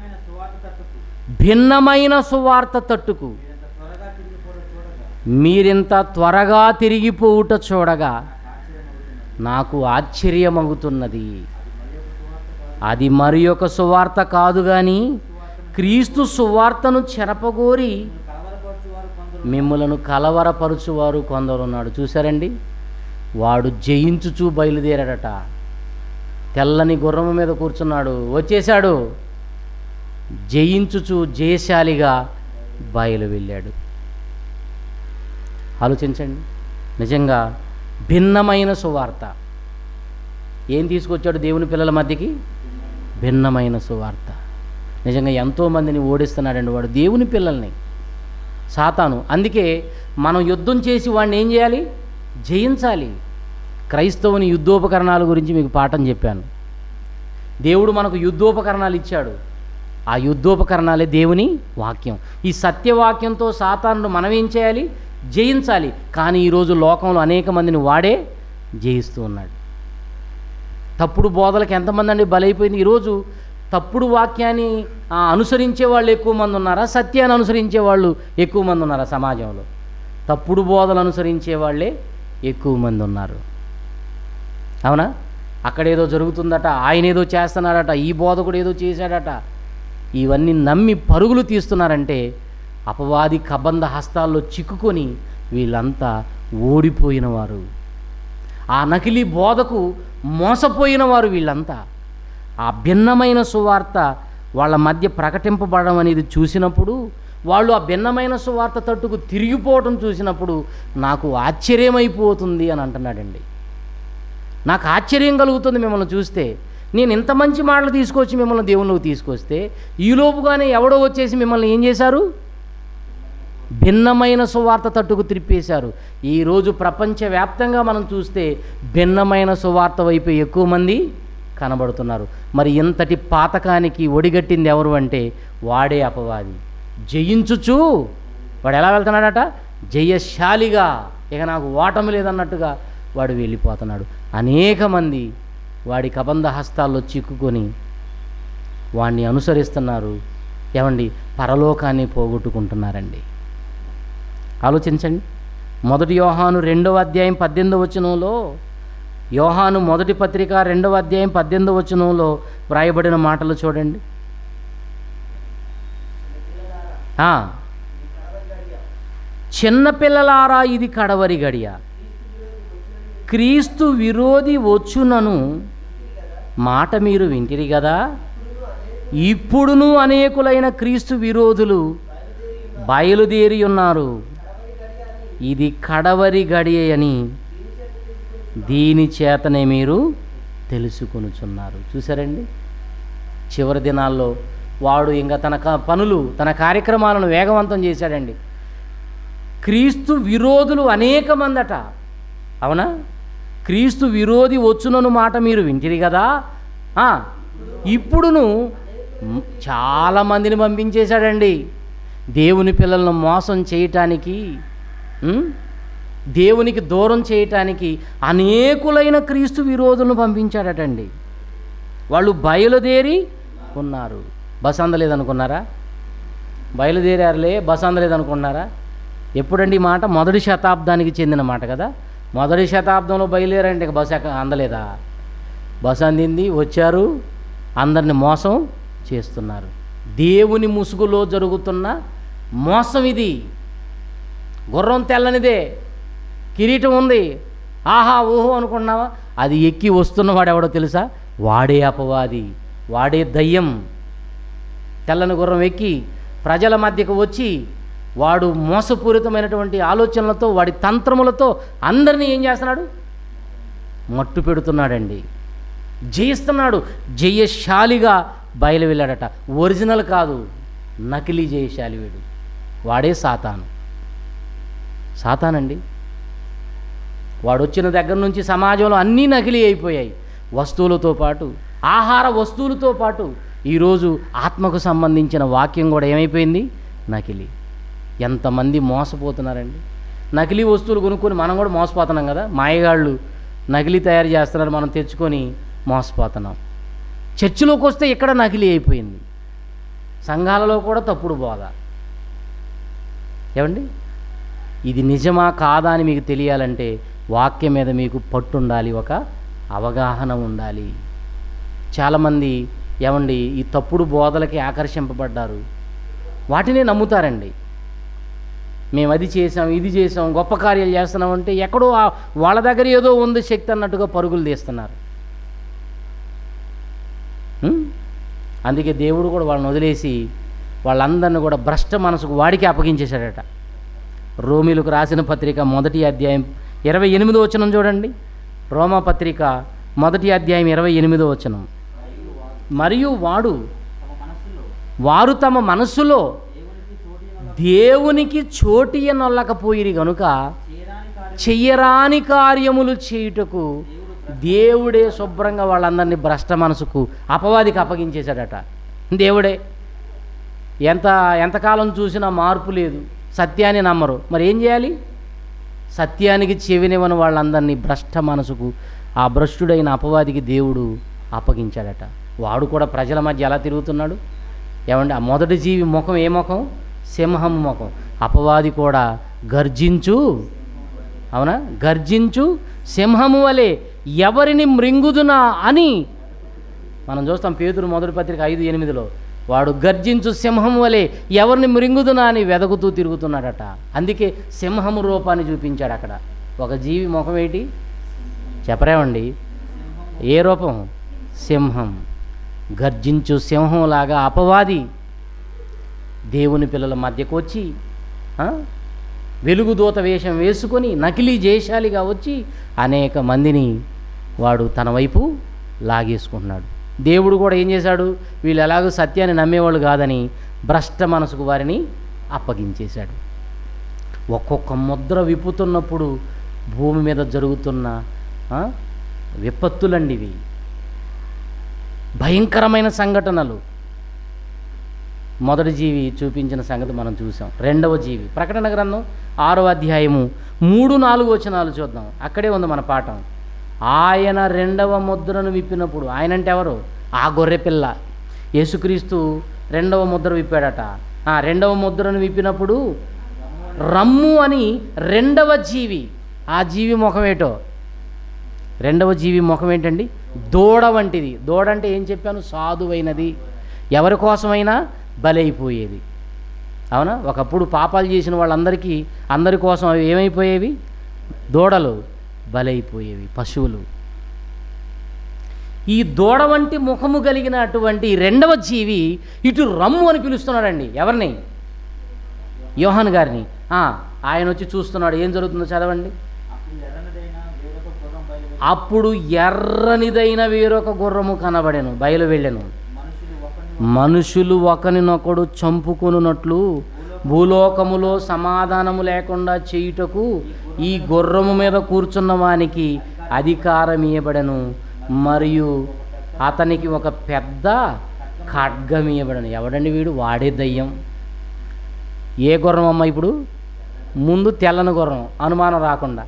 భిన్నమైన సువార్త తట్టుకు భిన్నమైన సువార్త తట్టుకు మీరెంత త్వరగా తిరిగిపోవడం మీరింత త్వరగా చూడగా తిరిగిపోవుట చూడగా నాకు నాకు ఆశ్చర్యమవుతున్నది. ఆశ్చర్యమగుతున్నది అది మరి ఒక సువార్త అది మరి యొక్క సువార్త కాదు. కాదు కానీ క్రీస్తు సువార్తను చెరపగోరి కలవరపరచువారు కొందరు మిమ్మలను కలవరపరుచువారు కొందరు ఉన్నాడు చూశారండి వాడు జయించుచూ బయలుదేరాడట తెల్లని గుర్రం మీద కూర్చున్నాడు వచ్చేశాడు జయించుచు జయశాలిగా బయలు వెళ్ళాడు ఆలోచించండి నిజంగా భిన్నమైన సువార్త ఏం తీసుకొచ్చాడు దేవుని పిల్లల మధ్యకి భిన్నమైన సువార్త నిజంగా ఎంతోమందిని ఓడిస్తున్నాడండి వాడు దేవుని పిల్లల్ని సాతాను అందుకే మనం యుద్ధం చేసి వాడిని ఏం చేయాలి జయించాలి క్రైస్తవుని యుద్ధోపకరణాల గురించి మీకు పాఠం చెప్పాను దేవుడు మనకు యుద్ధోపకరణాలు ఇచ్చాడు ఆ యుద్ధోపకరణాలే దేవుని వాక్యం ఈ సత్యవాక్యంతో సాతాను మనం ఏం చేయాలి జయించాలి కానీ ఈరోజు లోకంలో అనేక మందిని వాడే జయిస్తూ ఉన్నాడు తప్పుడు బోధలకు ఎంతమంది అండి బలైపోయింది ఈరోజు తప్పుడు వాక్యాన్ని ఆ, అనుసరించే వాళ్ళు ఎక్కువ మంది ఉన్నారా సత్యాన్ని అనుసరించే వాళ్ళు ఎక్కువ మంది ఉన్నారా సమాజంలో తప్పుడు బోధలు అనుసరించే వాళ్ళే ఎక్కువ మంది ఉన్నారు అవునా అక్కడేదో జరుగుతుందట ఆయన ఏదో చేస్తున్నాడట ఈ బోధకుడు ఏదో చేశాడట ఇవన్నీ నమ్మి పరుగులు తీస్తున్నారంటే అపవాది కబంధ హస్తాల్లో చిక్కుకొని వీళ్ళంతా ఓడిపోయిన వారు ఆ నకిలీ బోధకు మోసపోయిన వారు వీళ్ళంతా ఆ భిన్నమైన సువార్త వాళ్ళ మధ్య ప్రకటింపబడడం అనేది చూసినప్పుడు వాళ్ళు ఆ భిన్నమైన సువార్త తట్టుకు తిరిగిపోవటం చూసినప్పుడు నాకు ఆశ్చర్యమైపోతుంది అని అంటున్నాడండి నాకు ఆశ్చర్యం కలుగుతుంది మిమ్మల్ని చూస్తే నేను ఇంత మంచి మాటలు తీసుకొచ్చి మిమ్మల్ని దేవుళ్ళకి తీసుకొస్తే ఈలోపుగానే ఎవడో వచ్చేసి మిమ్మల్ని ఏం చేశారు భిన్నమైన సువార్త తట్టుకు త్రిప్పేశారు ఈరోజు ప్రపంచవ్యాప్తంగా మనం చూస్తే భిన్నమైన సువార్త వైపు ఎక్కువ మంది కనబడుతున్నారు మరి ఇంతటి పాతకానికి ఒడిగట్టింది ఎవరు అంటే వాడే అపవాది జయించుచు వాడు ఎలా వెళ్తున్నాడట జయశాలిగా ఇక నాకు ఓటమి లేదన్నట్టుగా వాడు వెళ్ళిపోతున్నాడు అనేక మంది వాడి కబంధ హస్తాల్లో చిక్కుకొని వాడిని అనుసరిస్తున్నారు ఏమండి పరలోకాన్ని పోగొట్టుకుంటున్నారండి ఆలోచించండి మొదటి యోహాను రెండవ అధ్యాయం పద్దెనిమిదవ వచనంలో యోహాను మొదటి పత్రిక రెండవ అధ్యాయం పద్దెనిమిదవ వచనంలో వ్రాయబడిన మాటలు చూడండి ఆ, చిన్నపిల్లలారా ఇది కడవరి గడియ క్రీస్తు విరోధి వచ్చునను మాట మీరు వింటిరి కదా ఇప్పుడును అనేకులైన క్రీస్తు విరోధులు బయలుదేరి ఉన్నారు ఇది కడవరి గడియ అని దీని చేతనే మీరు తెలుసుకొనుచున్నారు చూసారండి చివరి దినాల్లో వాడు ఇంకా తన క- పనులు తన కార్యక్రమాలను వేగవంతం చేశాడండి క్రీస్తు విరోధులు అనేక మందట అవునా క్రీస్తు విరోధి వచ్చునను మాట మీరు వింటిరి కదా ఆ, ఇప్పుడును మ్, చాలా మందిని పంపించేశాడండి దేవుని పిల్లలను మోసం చేయటానికి ఉమ్, దేవునికి దూరం చేయటానికి అనేకులైన క్రీస్తు విరోధులను పంపించాడటండి వాళ్ళు బయలుదేరి ఉన్నారు బస్ అందలేదనుకున్నారా బయలుదేరారులే బస్ అందలేదనుకున్నారా ఎప్పుడండి ఈ మాట మొదటి శతాబ్దానికి చెందిన మాట కదా మొదటి శతాబ్దంలో బయలుదేరండి ఇక బస్ ఎక్క అందలేదా బస్ అందింది వచ్చారు అందరిని మోసం చేస్తున్నారు దేవుని ముసుగులో జరుగుతున్న మోసం ఇది గుర్రం తెల్లనిదే కిరీటం ఉంది ఆహా ఓహో అనుకున్నావా అది ఎక్కి వస్తున్నవాడు ఎవడో తెలుసా వాడే అపవాది వాడే దయ్యం తెల్లని గుర్రం ఎక్కి ప్రజల మధ్యకు వచ్చి వాడు మోసపూరితమైనటువంటి ఆలోచనలతో వాడి తంత్రములతో అందరినీ ఏం చేస్తున్నాడు మట్టు పెడుతున్నాడండి జయిస్తున్నాడు జయశాలిగా బయలు వెళ్ళాడట ఒరిజినల్ కాదు నకిలీ జయశాలి వీడు వాడే సాతాను సాతానండి వాడు వచ్చిన దగ్గర నుంచి సమాజంలో అన్నీ నకిలీ అయిపోయాయి వస్తువులతో పాటు ఆహార వస్తువులతో పాటు ఈరోజు ఆత్మకు సంబంధించిన వాక్యం కూడా ఏమైపోయింది నకిలీ ఎంతమంది మోసపోతున్నారండి నకిలీ వస్తువులు కొనుక్కొని మనం కూడా మోసపోతున్నాం కదా మాయగాళ్ళు నకిలీ తయారు చేస్తున్నారు మనం తెచ్చుకొని మోసపోతున్నాం చర్చిలోకి వస్తే ఇక్కడ నకిలీ అయిపోయింది సంఘాలలో కూడా తప్పుడు బోధ ఏమండి ఇది నిజమా కాదా అని మీకు తెలియాలంటే వాక్యం మీద మీకు పట్టు ఉండాలి ఒక అవగాహన ఉండాలి చాలామంది ఏమండి ఈ తప్పుడు బోధలకి ఆకర్షింపబడ్డారు వాటినే నమ్ముతారండి మేము అది చేసాం ఇది చేసాం గొప్ప కార్యాలు చేస్తున్నాం అంటే ఎక్కడో ఆ- వాళ్ళ దగ్గర ఏదో ఉంది శక్తి అన్నట్టుగా పరుగులు తీస్తున్నారు ఉం? అందుకే దేవుడు కూడా వాళ్ళని వదిలేసి వాళ్ళందరిని కూడా భ్రష్ట మనసుకు వాడికి అప్పగించేశాడట రోమిలకు రాసిన పత్రిక మొదటి అధ్యాయం ఇరవై ఎనిమిదో వచనం చూడండి రోమా పత్రిక మొదటి అధ్యాయం ఇరవై ఎనిమిదో వచనం మరియు వాడు తమ మనస్సులో వారు తమ మనస్సులో దేవునికి చోటు దేవునికి చోటియనొల్లకపోయిరి గనుక చేయరాని కార్యం చెయ్యరాని కార్యములు చేయుటకు దేవుడే శుభ్రంగా వాళ్ళందరినీ భ్రష్ట మనసుకు అపవాదికి అప్పగించేశాడట దేవుడే ఎంత ఎంతకాలం చూసినా మార్పు లేదు సత్యాన్ని నమ్మరు మరి ఏం చేయాలి సత్యానికి చెవినివ్వని వాళ్ళందరినీ భ్రష్ట మనసుకు ఆ భ్రష్టుడైన అపవాదికి దేవుడు అప్పగించాడట వాడు కూడా ప్రజల మధ్య ఎలా తిరుగుతున్నాడు ఏమండి ఆ మొదటి జీవి ముఖం ఏ ముఖం సింహం ముఖం అపవాది కూడా గర్జించు అవునా గర్జించు సింహము వలె ఎవరిని మృంగుదునా అని మనం చూస్తాం పేతురు మొదటి పత్రిక ఐదు ఎనిమిదిలో వాడు గర్జించు సింహం వలె ఎవరిని మృంగుదునా అని వెదకుతూ తిరుగుతున్నాడట అందుకే సింహము రూపాన్ని చూపించాడు అక్కడ ఒక జీవి ముఖం ఏంటి చెప్పరేమండి ఏ రూపం సింహం గర్జించు సింహంలాగా అపవాది దేవుని పిల్లల మధ్యకు వచ్చి ఆ, వెలుగుదూత వేషం వేసుకొని నకిలీ జయశాలిగా వచ్చి అనేక మందిని వాడు తన వైపు లాగేసుకుంటున్నాడు దేవుడు కూడా ఏం చేశాడు వీళ్ళు ఎలాగో సత్యాన్ని నమ్మేవాళ్ళు కాదని భ్రష్ట మనసుకు వారిని అప్పగించేశాడు ఒక్కొక్క ముద్ర విప్పుతున్నప్పుడు భూమి మీద జరుగుతున్న ఆ, విపత్తులండి ఇవి భయంకరమైన సంఘటనలు మొదటి జీవి చూపించిన సంగతి మనం చూసాం రెండవ జీవి ప్రకటన గ్రంథం ఆరో అధ్యాయము మూడు నాలుగు వచనాలు చూద్దాం అక్కడే ఉంది మన పాఠం ఆయన రెండవ ముద్రను విప్పినప్పుడు ఆయన అంటే ఎవరు ఆ గొర్రె పిల్ల యేసుక్రీస్తు రెండవ ముద్ర విప్పాడట ఆ రెండవ ముద్రను విప్పినప్పుడు రమ్ము అని రెండవ జీవి ఆ జీవి ముఖం ఏటో రెండవ జీవి ముఖం ఏంటండి దూడ వంటిది దూడ అంటే ఏం చెప్పాను సాధువైనది ఎవరి కోసమైనా బలైపోయేది అవునా ఒకప్పుడు పాపాలు చేసిన వాళ్ళందరికీ అందరి కోసం అవి ఏమైపోయేవి దూడలు బలైపోయేవి పశువులు ఈ దూడ వంటి ముఖము కలిగినటువంటి రెండవ జీవి ఇటు రమ్ము అని పిలుస్తున్నాడండి ఎవరిని యోహాన్ గారిని ఆ, ఆయన వచ్చి చూస్తున్నాడు ఏం జరుగుతుందో చదవండి అప్పుడు ఎర్రనిదైన వేరొక గుర్రం అప్పుడు ఎర్రనిదైన వేరొక గుర్రము బయలువెళ్ళి కనబడెను బయలు వెళ్ళెను మనుషులు ఒకరిని మనుషులు ఒకరినొకడు చంపుకొనున్నట్లు భూలోకములో సమాధానము లేకుండా చేయుటకు ఈ గుర్రము మీద కూర్చున్న వానికి అధికారం ఇవ్వబడను మరియు అతనికి ఒక పెద్ద ఖడ్గం ఇవ్వబడను ఎవడండి వీడు వాడే దయ్యం ఏ గుర్రం అమ్మ ఇప్పుడు ముందు తెల్లని గుర్రం అనుమానం రాకుండా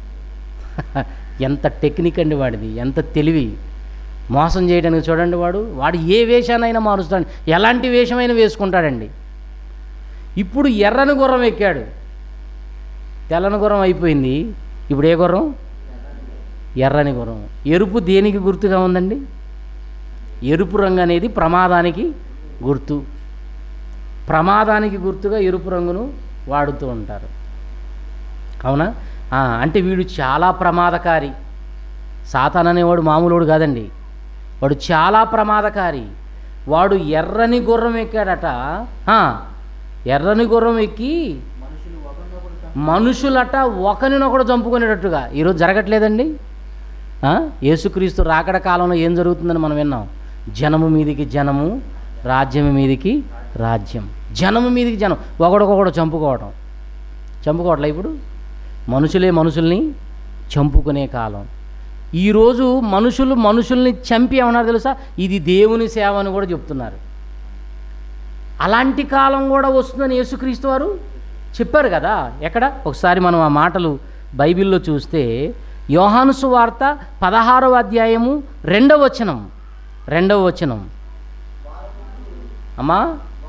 ఎంత టెక్నిక్ అండి వాడిది ఎంత తెలివి మోసం చేయడానికి చూడండి వాడు వాడు ఏ వేషానైనా మారుస్తాడు ఎలాంటి వేషమైనా వేసుకుంటాడండి ఇప్పుడు ఎర్రని గుర్రం ఎక్కాడు తెల్లని గుర్రం అయిపోయింది ఇప్పుడు ఏ గుర్రం ఎర్రని గుర్రం ఎరుపు దేనికి గుర్తుగా ఉందండి ఎరుపు రంగు అనేది ప్రమాదానికి గుర్తు ప్రమాదానికి గుర్తుగా ఎరుపు రంగును వాడుతూ ఉంటారు అవునా ఆ, అంటే వీడు చాలా ప్రమాదకారి సాతాన్ అనేవాడు మామూలుడు కాదండి వాడు చాలా ప్రమాదకారి వాడు ఎర్రని గుర్రం ఎక్కాడట ఆ, ఎర్రని గుర్రం ఎక్కి మనుషులు ఒకరినొకరు చంపు- మనుషులట ఒకరినొకడు చంపుకునేటట్టుగా ఈరోజు జరగట్లేదండి ఆ? యేసుక్రీస్తు రాకడ కాలంలో ఏం జరుగుతుందని మనం విన్నాం జనము మీదికి జనము రాజ్యము మీదికి రాజ్యం జనము మీదికి జనం ఒకడొకొకడు చంపుకోవడం చంపుకోవట్లే ఇప్పుడు మనుషులే మనుషుల్ని చంపుకునే కాలం ఈరోజు మనుషులు మనుషుల్ని చంపి ఏమన్నారు తెలుసా ఇది దేవుని సేవ అని కూడా చెప్తున్నారు అలాంటి కాలం కూడా వస్తుందని యేసుక్రీస్తు వారు చెప్పారు కదా ఎక్కడ ఒకసారి మనం ఆ మాటలు బైబిల్లో చూస్తే యోహాను సువార్త పదహారవ అధ్యాయము రెండవ వచనం రెండవ వచనం అమ్మా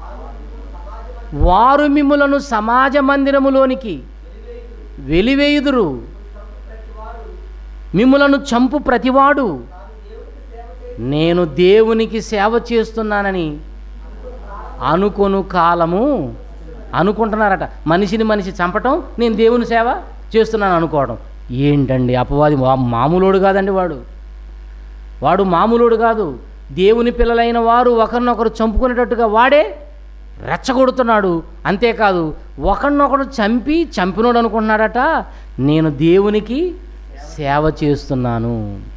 వారు మిమ్ములను సమాజ మందిరములోనికి వెలివేయుదురు మిమ్ములను చంపు ప్రతివాడు నేను దేవునికి సేవ చేస్తున్నానని అనుకొను కాలము అనుకుంటున్నారట మనిషిని మనిషి చంపటం నేను దేవుని సేవ చేస్తున్నాను అనుకోవడం ఏంటండి అపవాది వా- మామూలోడు కాదండి వాడు వాడు మామూలుడు కాదు దేవుని పిల్లలైన వారు ఒకరినొకరు చంపుకునేటట్టుగా వాడే రెచ్చగొడుతున్నాడు అంతేకాదు ఒకరినొకడు చంపి చంపినోడు అనుకుంటున్నాడట నేను దేవునికి సేవ చేస్తున్నాను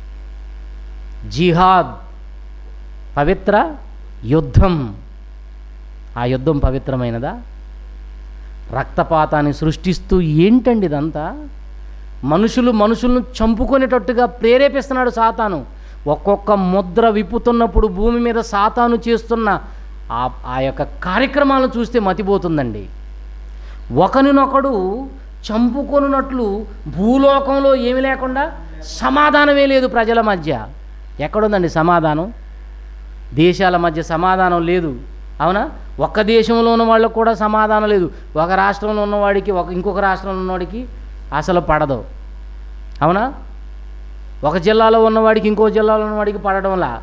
జిహాద్ పవిత్ర యుద్ధం ఆ యుద్ధం పవిత్రమైనదా రక్తపాతాన్ని సృష్టిస్తూ ఏంటండి ఇదంతా మనుషులు మనుషులను చంపుకునేటట్టుగా ప్రేరేపిస్తున్నాడు సాతాను ఒక్కొక్క ముద్ర విప్పుతున్నప్పుడు భూమి మీద సాతాను చేస్తున్న ఆ ఆ యొక్క కార్యక్రమాలను చూస్తే మతిపోతుందండి ఒకరినొకడు చంపుకొనున్నట్లు భూలోకంలో ఏమి లేకుండా సమాధానమే లేదు ప్రజల మధ్య ఎక్కడుందండి సమాధానం దేశాల మధ్య సమాధానం లేదు అవునా ఒక్క దేశంలో ఉన్న వాళ్ళకు కూడా సమాధానం లేదు ఒక రాష్ట్రంలో ఉన్నవాడికి ఒక ఇంకొక రాష్ట్రంలో ఉన్నవాడికి అసలు పడదు అవునా ఒక జిల్లాలో ఉన్నవాడికి ఇంకో జిల్లాలో ఉన్నవాడికి పడడంలా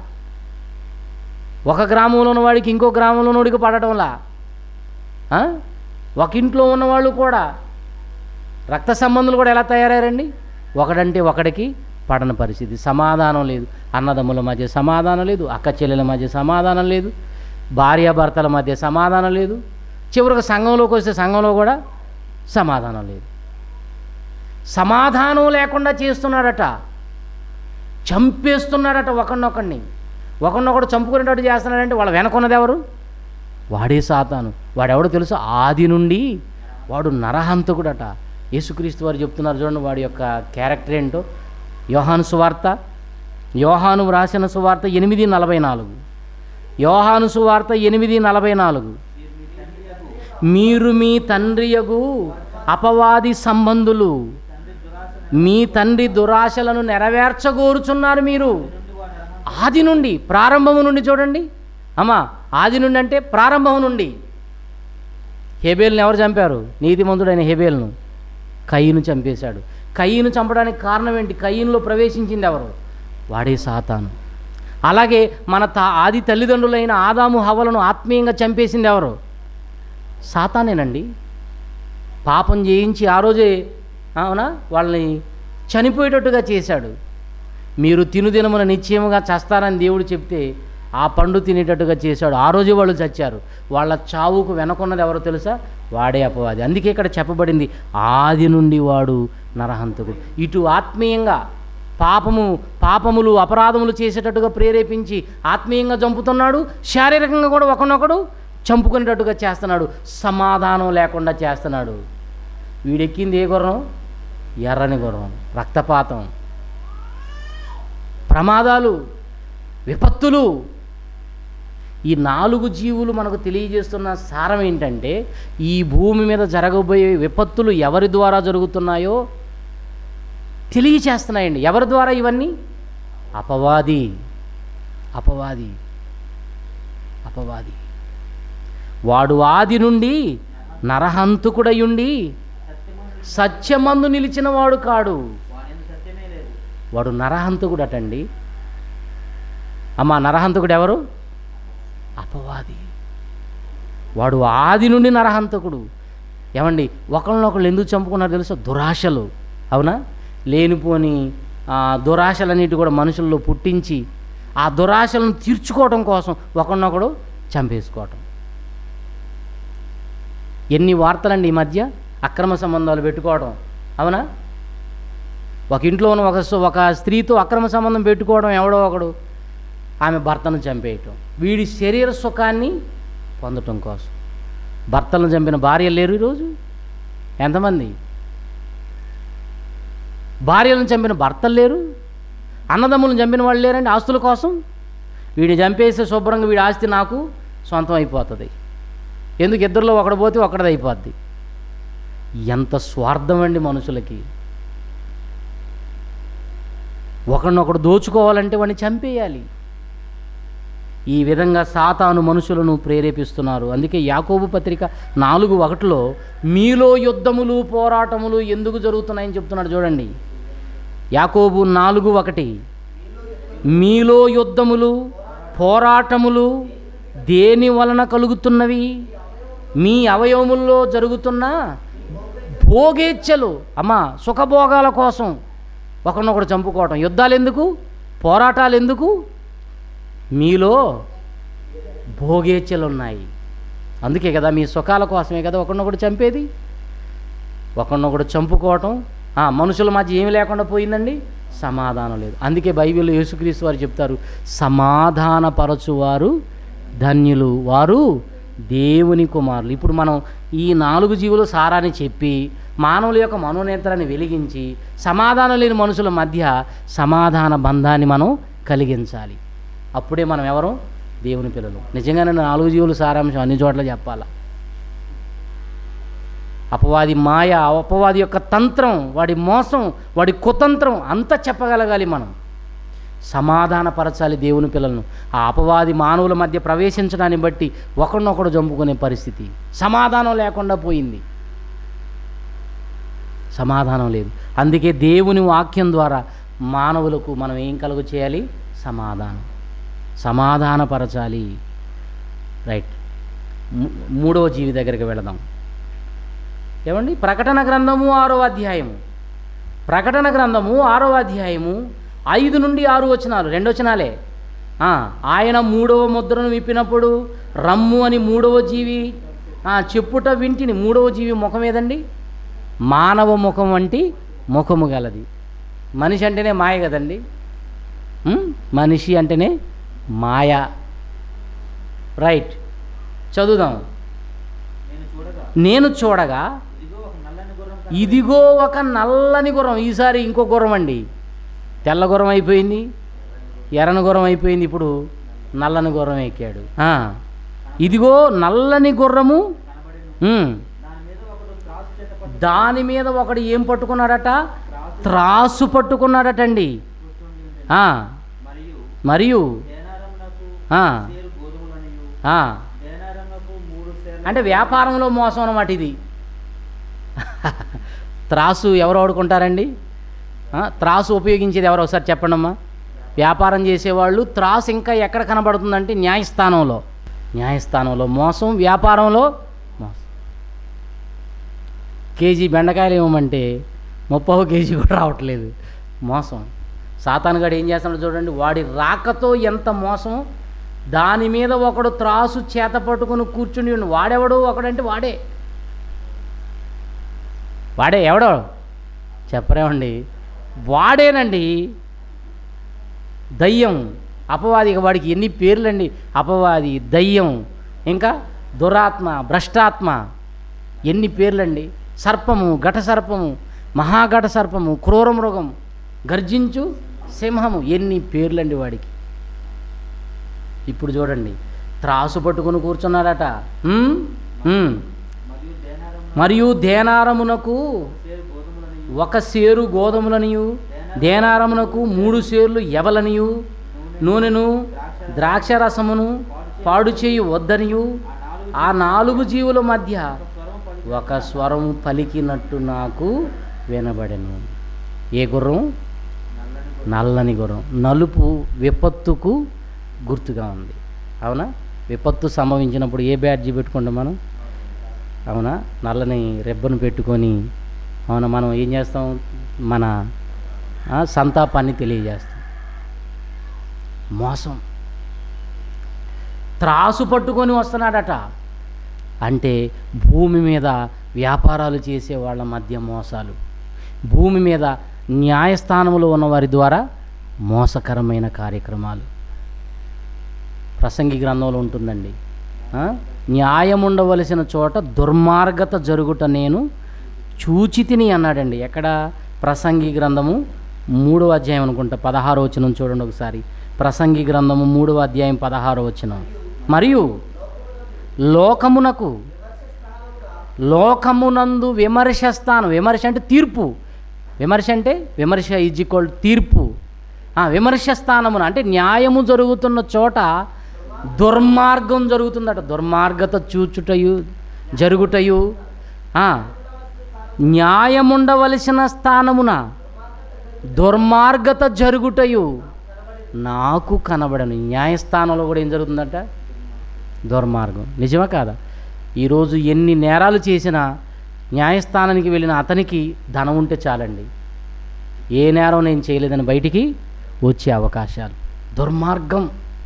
ఒక గ్రామంలో ఉన్నవాడికి ఇంకో గ్రామంలో ఉన్నవాడికి పడటంలా ఆ? ఒక ఇంట్లో ఉన్నవాళ్ళు కూడా రక్త సంబంధులు కూడా ఎలా తయారయ్యారండి ఒకడంటే ఒకడికి పడని పరిస్థితి సమాధానం లేదు అన్నదమ్ముల మధ్య సమాధానం లేదు అక్క చెల్లెల మధ్య సమాధానం లేదు భార్యాభర్తల మధ్య సమాధానం లేదు చివరికి సంఘంలోకి వస్తే సంఘంలో కూడా సమాధానం లేదు సమాధానం లేకుండా చేస్తున్నాడట చంపేస్తున్నాడట ఒకడినొకడిని ఒకడినొకడు చంపుకునేటట్టు చేస్తున్నాడంటే వాళ్ళ వెనకున్నది ఎవరు వాడే సాతాను వాడెవడో తెలుసు ఆది నుండి వాడు నరహంతకుడట యేసుక్రీస్తు వారు చెప్తున్నారు చూడండి వాడి యొక్క క్యారెక్టర్ ఏంటో యోహాను సువార్త యోహాను వ్రాసిన సువార్త ఎనిమిది నలభై నాలుగు యోహాను సువార్త ఎనిమిది నలభై నాలుగు మీరు మీ తండ్రియగు అపవాది సంబంధులు మీ తండ్రి దురాశలను నెరవేర్చగోరుచున్నారు మీరు ఆది నుండి ప్రారంభము నుండి చూడండి అమ్మా ఆది నుండి అంటే ప్రారంభం నుండి హెబేల్ని ఎవరు చంపారు నీతిమంతుడైన హెబేల్ను కయ్యను చంపేశాడు కయ్యను చంపడానికి కారణం ఏంటి కయ్యనులో ప్రవేశించింది ఎవరు వాడే సాతాను అలాగే మన తా ఆది తల్లిదండ్రులైన ఆదాము హవలను ఆత్మీయంగా చంపేసింది ఎవరు సాతానేనండి పాపం చేయించి ఆ రోజే అవునా వాళ్ళని చనిపోయేటట్టుగా చేశాడు మీరు తినుదినమున నిశ్చయముగా చస్తారని దేవుడు చెప్తే ఆ పండు తినేటట్టుగా చేశాడు ఆ రోజే వాళ్ళు చచ్చారు వాళ్ళ చావుకు వెనకున్నది ఎవరో తెలుసా వాడే అపవాది అందుకే ఇక్కడ చెప్పబడింది ఆది నుండి వాడు నరహంతకుడు ఇటు ఆత్మీయంగా పాపము పాపములు అపరాధములు చేసేటట్టుగా ప్రేరేపించి ఆత్మీయంగా చంపుతున్నాడు శారీరకంగా కూడా ఒకనొకడు చంపుకునేటట్టుగా చేస్తున్నాడు సమాధానం లేకుండా చేస్తున్నాడు వీడెక్కింది ఏ గుర్రం ఎర్రని గుర్రం రక్తపాతం ప్రమాదాలు విపత్తులు ఈ నాలుగు జీవులు మనకు తెలియజేస్తున్న సారం ఏంటంటే ఈ భూమి మీద జరగబోయే విపత్తులు ఎవరి ద్వారా జరుగుతున్నాయో తెలియచేస్తున్నాయండి ఎవరి ద్వారా ఇవన్నీ అపవాది అపవాది అపవాది వాడు ఆది నుండి నరహంతుకుడయుండి సత్యమందు నిలిచిన వాడు కాడు వాడేందు సత్యమే లేదు వాడు నరహంతకుడు అటండి అమ్మా నరహంతకుడు ఎవరు అపవాది వాడు ఆది నుండి నరహంతకుడు ఏమండి ఒకళ్ళనొకళ్ళు ఎందుకు చంపుకున్నారో తెలుసా దురాశలు అవునా లేనిపోని ఆ, దురాశలన్నిటి కూడా మనుషుల్లో పుట్టించి ఆ దురాశలను తీర్చుకోవడం కోసం ఒకరినొకడు చంపేసుకోవటం ఎన్ని వార్తలండి ఈ మధ్య అక్రమ సంబంధాలు పెట్టుకోవడం అవునా ఒక ఇంట్లో ఉన్న ఒక సు- ఒక స్త్రీతో అక్రమ సంబంధం పెట్టుకోవడం ఎవడో ఒకడు ఆమె భర్తను చంపేయటం వీడి శరీర సుఖాన్ని పొందటం కోసం భర్తలను చంపిన భార్య లేరు ఈరోజు ఎంతమంది భార్యలను చంపిన భర్తలు లేరు అన్నదమ్ములను చంపిన వాళ్ళు లేరండి ఆస్తుల కోసం వీడిని చంపేస్తే శుభ్రంగా వీడి ఆస్తి నాకు సొంతం అయిపోతుంది ఎందుకు ఇద్దరిలో ఒకడు పోతే ఒకటిది అయిపోద్ది ఎంత స్వార్థం అండి మనుషులకి ఒకరినొకడు దోచుకోవాలంటే వాడిని చంపేయాలి ఈ విధంగా సాతాను మనుషులను ప్రేరేపిస్తున్నారు అందుకే యాకోబు పత్రిక నాలుగు ఒకటిలో మీలో యుద్ధములు పోరాటములు ఎందుకు జరుగుతున్నాయని చెప్తున్నాడు చూడండి యాకోబు నాలుగు ఒకటి మీలో యుద్ధములు పోరాటములు దేని వలన కలుగుతున్నవి మీ అవయవముల్లో జరుగుతున్న భోగేచ్ఛలు అమ్మా సుఖభోగాల కోసం ఒకరినొకడు చంపుకోవటం యుద్ధాలు ఎందుకు పోరాటాలు ఎందుకు మీలో భోగేచ్ఛలు ఉన్నాయి అందుకే కదా మీ సుఖాల కోసమే కదా ఒకరినొకడు చంపేది ఒకరినొకడు చంపుకోవటం ఆ, మనుషుల మధ్య ఏమి లేకుండా పోయిందండి సమాధానం లేదు అందుకే బైబిల్లో యేసుక్రీస్తు వారు చెప్తారు సమాధానపరచువారు ధన్యులు వారు దేవుని కుమారులు ఇప్పుడు మనం ఈ నాలుగు జీవుల సారాన్ని చెప్పి మానవుల యొక్క మనోనేత్రాన్ని వెలిగించి సమాధానం లేని మనుషుల మధ్య సమాధాన బంధాన్ని మనం కలిగించాలి అప్పుడే మనం ఎవరు దేవుని పిల్లలు నిజంగానే నాలుగు జీవులు సారాంశం అన్ని చోట్ల చెప్పాలా అపవాది మాయ అపవాది యొక్క తంత్రం వాడి మోసం వాడి కుతంత్రం అంతా చెప్పగలగాలి మనం సమాధానపరచాలి దేవుని పిల్లలను ఆ అపవాది మానవుల మధ్య ప్రవేశించడాన్ని బట్టి ఒకరినొకడు చంపుకునే పరిస్థితి సమాధానం లేకుండా పోయింది సమాధానం లేదు అందుకే దేవుని వాక్యం ద్వారా మానవులకు మనం ఏం కలుగు చేయాలి సమాధానం సమాధానపరచాలి రైట్ మూ- మూడవ జీవి దగ్గరికి వెళదాం ఏమండి ప్రకటన గ్రంథము ఆరో అధ్యాయము ప్రకటన గ్రంథము ఆరో అధ్యాయము ఐదు నుండి ఆరు వచనాలు రెండు వచనాలే ఆ, ఆయన మూడవ ముద్రను విప్పినప్పుడు రమ్ము అని మూడవ జీవి ఆ, చెప్పుట వింటిని మూడవ జీవి ముఖం ఏదండి మానవ ముఖం వంటి ముఖము గలది మనిషి అంటేనే మాయ కదండి ఉం? మనిషి అంటేనే మాయ రైట్ చదువుదాం నేను చూడగా నేను చూడగా ఇదిగో ఒక నల్లని గుర్రం ఇదిగో ఒక నల్లని గుర్రం ఈసారి ఇంకో గుర్రం అండి తెల్ల గుర్రం అయిపోయింది ఎర్రని గుర్రం అయిపోయింది ఇప్పుడు నల్లని గుర్రం ఎక్కాడు ఆ, ఇదిగో నల్లని గుర్రము కనబడేను ఉమ్, దాని మీద ఒకడు త్రాసు చేత పట్టు దాని మీద ఒకడు ఏం పట్టుకున్నాడట త్రాసు త్రాసు పట్టుకున్నాడటండి కూర్చుండి ఉండెను. ఆ, మరియు మరియు దేనారమునకు ఆ, సేరు గోధుమలనియు ఆ, దేనారమునకు మూడు సేర్లు అంటే వ్యాపారంలో మోసం అన్నమాట ఇది త్రాసు ఎవరు వాడుకుంటారండి ఆ, త్రాసు ఉపయోగించేది ఎవరు ఒకసారి చెప్పండి అమ్మా వ్యాపారం చేసేవాళ్ళు త్రాసు ఇంకా ఎక్కడ కనబడుతుందంటే న్యాయస్థానంలో న్యాయస్థానంలో మోసం వ్యాపారంలో మోసం కేజీ బెండకాయలు ఇవ్వమంటే ముప్పవ కేజీ కూడా రావట్లేదు మోసం సాతానుగాడు ఏం చేస్తున్నాడు చూడండి వాడి రాకతో ఎంత మోసం దాని మీద ఒకడు త్రాసు చేత పట్టుకుని కూర్చుని ఉండి వాడెవడు ఒకడంటే వాడే వాడే ఎవడో చెప్పరేమండి వాడేనండి దయ్యం అపవాది ఇక వాడికి ఎన్ని పేర్లండి అపవాది దయ్యం ఇంకా దురాత్మ భ్రష్టాత్మ ఎన్ని పేర్లండి సర్పము ఘట సర్పము మహాఘట సర్పము క్రూర మృగం గర్జించు సింహము ఎన్ని పేర్లండి వాడికి ఇప్పుడు చూడండి త్రాసు పట్టుకుని కూర్చున్నాడట ఉమ్, ఉమ్. మరియు దేనారము మరియు దేనారమునకు సేరు గోధుమలనియు ఒక సేరు గోధుమలనియు దేనారమునకు మూడు సేర్లు ఎవలనియు నూనెను ద్రాక్ష రసమును పాడు చేయి వద్దనియు ఆ నాలుగు ఆ నాలుగు జీవుల మధ్య స్వరం పలి ఒక స్వరం పలికినట్టు నాకు వినబడెను ఏ గుర్రం నల్లని నల్లని గుర్రం నలుపు విపత్తుకు గుర్తుగా ఉంది అవునా విపత్తు సంభవించినప్పుడు ఏ బ్యాడ్జీ పెట్టుకుంటాం మనం అవునా నల్లని రెబ్బను పెట్టుకొని అవునా మనం ఏం చేస్తాం మన ఆ, సంతాపాన్ని తెలియజేస్తాం మోసం త్రాసు పట్టుకొని వస్తున్నాడట అంటే భూమి మీద వ్యాపారాలు చేసే వాళ్ళ మధ్య మోసాలు భూమి మీద న్యాయస్థానంలో ఉన్న వారి ద్వారా మోసకరమైన కార్యక్రమాలు ప్రసంగి గ్రంథంలో ఉంటుందండి ఆ? న్యాయం ఉండవలసిన చోట దుర్మార్గత జరుగుట నేను చూచితిని అన్నాడండి ఎక్కడ ప్రసంగి గ్రంథము మూడవ అధ్యాయం అనుకుంటా పదహారో వచనం చూడండి ఒకసారి ప్రసంగి గ్రంథము మూడవ అధ్యాయం పదహారో వచనం మరియు లోకమునకు లోకమునందు విమర్శ స్థానం విమర్శ అంటే తీర్పు విమర్శ అంటే విమర్శ ఈజ్ ఈక్వల్ తీర్పు ఆ, విమర్శ స్థానమున అంటే న్యాయము జరుగుతున్న చోట దుర్మార్గం జరుగుతుందట దుర్మార్గత చూచుటయు జరుగుటయు ఆ, న్యాయముండవలసిన స్థానమున దుర్మార్గత జరుగుటయు నాకు కనబడను న్యాయస్థానంలో కూడా ఏం జరుగుతుందట దుర్మార్గం నిజమా కాదా ఈరోజు ఎన్ని నేరాలు చేసినా న్యాయస్థానానికి వెళ్ళిన అతనికి ధనం ఉంటే చాలండి ఏ నేరం నేను చేయలేదని బయటికి వచ్చే అవకాశాలు దుర్మార్గం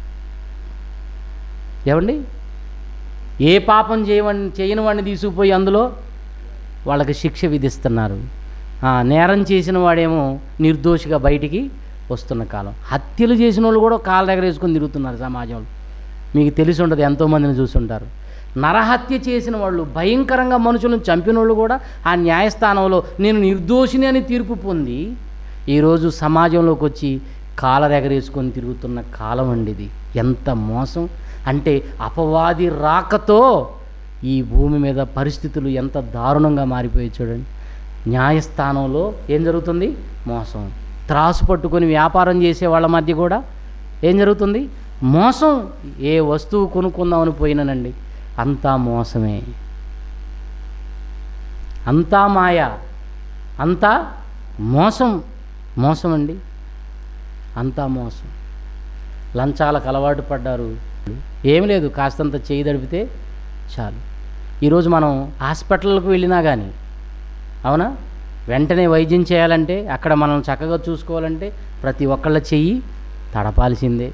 ఏమండి ఏ పాపం చేయవని చేయని వాడిని తీసుకుపోయి అందులో వాళ్ళకి శిక్ష విధిస్తున్నారు ఆ, నేరం చేసిన వాడేమో నిర్దోషిగా బయటికి వస్తున్న కాలం హత్యలు చేసిన వాళ్ళు కూడా కాళ్ళ దగ్గర వేసుకొని తిరుగుతున్నారు సమాజంలో మీకు తెలిసి ఉండదు ఎంతోమందిని చూసుంటారు నరహత్య చేసిన వాళ్ళు భయంకరంగా మనుషులను చంపిన వాళ్ళు కూడా ఆ న్యాయస్థానంలో నేను నిర్దోషిని అని తీర్పు పొంది ఈరోజు సమాజంలోకి వచ్చి కాలర్ ఎగరేసుకొని తిరుగుతున్న కాలం అండి ఇది ఎంత మోసం అంటే అపవాది రాకతో ఈ భూమి మీద పరిస్థితులు ఎంత దారుణంగా మారిపోయి చూడండి న్యాయస్థానంలో ఏం జరుగుతుంది మోసం త్రాసు పట్టుకొని వ్యాపారం చేసే వాళ్ళ మధ్య కూడా ఏం జరుగుతుంది మోసం ఏ వస్తువు కొనుక్కుందామని పోయినానండి అంతా మోసమే అంతా మాయ అంతా మోసం మోసం అండి అంతా మోసం లంచాలకు అలవాటు పడ్డారు ఏం లేదు కాస్తంత చేయి దడిపితే చాలు ఈరోజు మనం హాస్పిటల్కి వెళ్ళినా కానీ అవునా వెంటనే వైద్యం చేయాలంటే అక్కడ మనం చక్కగా చూసుకోవాలంటే ప్రతి ఒక్కళ్ళ చెయ్యి తడపాల్సిందే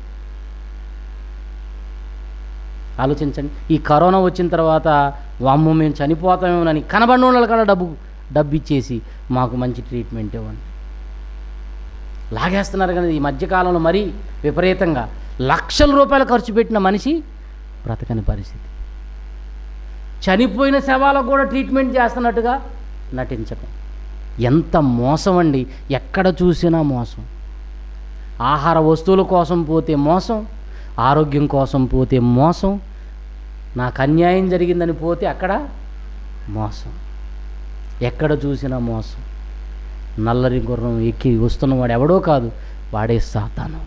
ఆలోచించండి ఈ కరోనా వచ్చిన తర్వాత వామ్మో మేము చనిపోతామేమోనని కనబడిన వాళ్ళ కూడా డబ్బు డబ్బు ఇచ్చేసి మాకు మంచి ట్రీట్మెంట్ ఇవ్వండి లాగేస్తున్నారు కానీ ఈ మధ్యకాలంలో మరీ విపరీతంగా లక్షల రూపాయలు ఖర్చు పెట్టిన మనిషి బ్రతకని పరిస్థితి చనిపోయిన శవాలకు కూడా ట్రీట్మెంట్ చేస్తున్నట్టుగా నటించటం ఎంత మోసం అండి ఎక్కడ చూసినా మోసం ఆహార వస్తువుల కోసం పోతే మోసం ఆరోగ్యం కోసం పోతే మోసం నాకు అన్యాయం జరిగిందని పోతే అక్కడ మోసం ఎక్కడ చూసినా మోసం నల్లరి గుర్రం ఎక్కి వస్తున్నవాడు ఎవడో కాదు వాడే సాతాను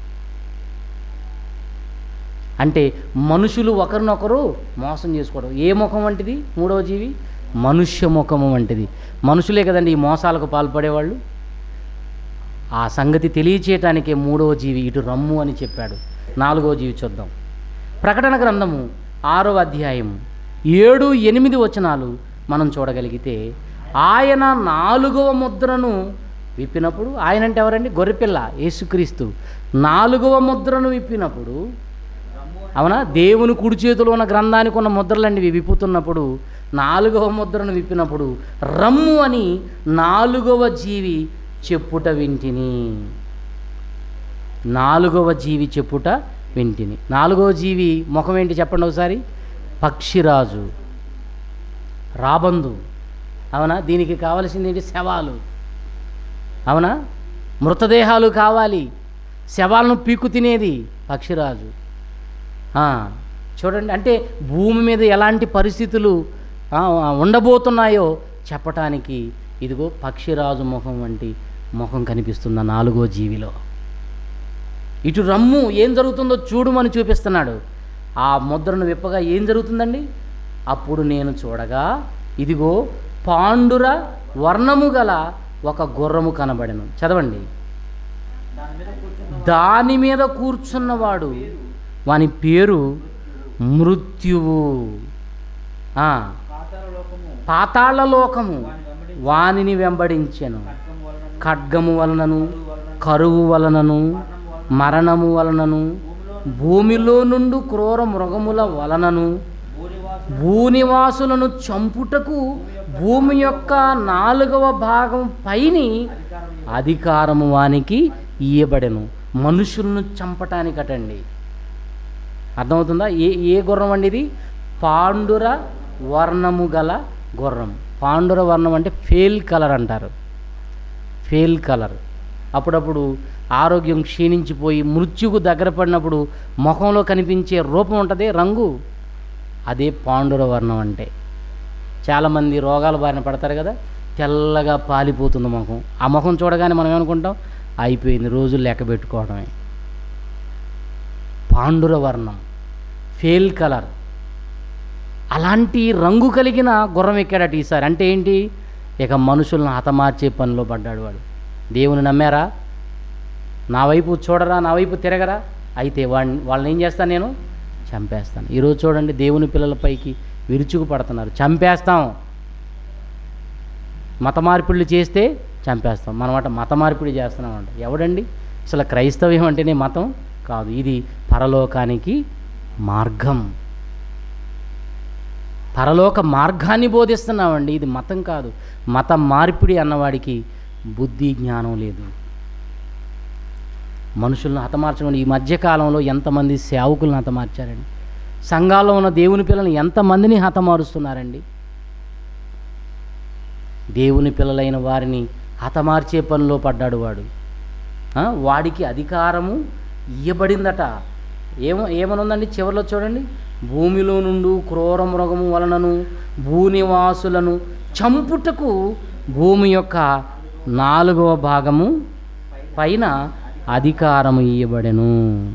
అంటే మనుషులు ఒకరినొకరు మోసం చేసుకోవడం ఏ ముఖం వంటిది మూడవ జీవి మనుష్య ముఖము వంటిది మనుషులే కదండి ఈ మోసాలకు పాల్పడేవాళ్ళు ఆ సంగతి తెలియచేయటానికే మూడవ జీవి ఇటు రమ్ము అని చెప్పాడు నాలుగవ జీవి చూద్దాం ప్రకటన గ్రంథము ఆరో అధ్యాయం ఏడు ఎనిమిది వచనాలు మనం చూడగలిగితే ఆయన నాలుగవ ముద్రను విప్పినప్పుడు ఆయన అంటే ఎవరండి గొర్రెపిల్ల యేసుక్రీస్తు నాలుగవ ముద్రను విప్పినప్పుడు అవునా దేవుని కుడి చేతిలో ఉన్న గ్రంథానికి ఉన్న ముద్రలండి ఇవి విప్పుతున్నప్పుడు నాలుగవ ముద్రను విప్పినప్పుడు రమ్ము అని నాలుగవ జీవి చెప్పుట వింటిని నాలుగవ జీవి చెప్పుట వింటిని నాలుగవ జీవి ముఖం ఏంటి చెప్పండి ఒకసారి పక్షిరాజు రాబందు అవునా దీనికి కావలసింది ఏంటి శవాలు అవునా మృతదేహాలు కావాలి శవాలను పీకు తినేది పక్షిరాజు ఆ, చూడండి అంటే భూమి మీద ఎలాంటి పరిస్థితులు ఆ, ఉండబోతున్నాయో చెప్పటానికి ఇదిగో పక్షిరాజు ముఖం వంటి ముఖం కనిపిస్తున్న నాలుగో జీవిలో ఇటు రమ్ము ఏం జరుగుతుందో చూడమని చూపిస్తున్నాడు ఆ ముద్రను విప్పగా ఏం జరుగుతుందండి అప్పుడు నేను చూడగా ఇదిగో పాండుర వర్ణము గల ఒక గుర్రము కనబడెను చదవండి దాని మీద కూర్చున్న దాని మీద కూర్చున్నవాడు వాని పేరు మృత్యువు ఆ, పాతాల లోకము పాతాళ లోకము వాని వెంబడి వానిని వెంబడించెను ఖడ్గము వలన ఖడ్గము వలనను కరువు వలనను మరణము వలనను భూమిలో నుండి క్రూర మృగముల వలనను భూనివాసు భూనివాసులను చంపుటకు భూమి యొక్క నాలుగవ భాగం పైని అధికారం అధికారము వానికి ఇయ్యబడెను మనుషులను చంపటానికటండి అర్థమవుతుందా ఏ ఏ గుర్రం అండి ఇది పాండుర వర్ణము గల గుర్రం పాండుర వర్ణం అంటే ఫేల్ కలర్ అంటారు ఫేల్ కలర్ అప్పుడప్పుడు ఆరోగ్యం క్షీణించిపోయి మృత్యుకు దగ్గర పడినప్పుడు ముఖంలో కనిపించే రూపం ఉంటుంది రంగు అదే పాండుర వర్ణం అంటే చాలామంది రోగాల బారిన పడతారు కదా తెల్లగా పాలిపోతుంది ముఖం ఆ ముఖం చూడగానే మనం ఏమనుకుంటాం అయిపోయింది రోజులు లెక్క పెట్టుకోవడమే పాండుర వర్ణం ఫేల్ కలర్ అలాంటి రంగు కలిగిన గుర్రం ఎక్కాడట ఈసారి అంటే ఏంటి ఇక మనుషులను హతమార్చే పనిలో పడ్డాడు వాడు దేవుని నమ్మారా నా వైపు చూడరా నా వైపు తిరగరా అయితే వాడిని వాళ్ళని ఏం చేస్తాను నేను చంపేస్తాను ఈరోజు చూడండి దేవుని పిల్లలపైకి విరుచుకు పడుతున్నారు చంపేస్తాం మత మార్పిడులు చేస్తే చంపేస్తాం మనమాట మత మార్పిడి చేస్తున్నామంట ఎవడండి అసలు క్రైస్తవ్యం అంటేనే మతం కాదు ఇది పరలోకానికి మార్గం పరలోక మార్గాన్ని బోధిస్తున్నామండి ఇది మతం కాదు మత మార్పిడి అన్నవాడికి బుద్ధి జ్ఞానం లేదు మనుషులను హతమార్చడం ఈ మధ్యకాలంలో ఎంతమంది సేవకులను హతమార్చారండి సంఘాల్లో ఉన్న దేవుని పిల్లల్ని ఎంతమందిని హతమారుస్తున్నారండి దేవుని పిల్లలైన వారిని హతమార్చే పనిలో పడ్డాడు వాడు ఆ, వాడికి అధికారము ఇయ్యబడిందట ఏమ ఏమనుందండి చివరిలో చూడండి భూమిలో నుండి క్రూర మృగము వలనను భూనివాసులను చంపుటకు భూమి యొక్క నాలుగవ భాగము పైన అధికారము ఇయ్యబడెను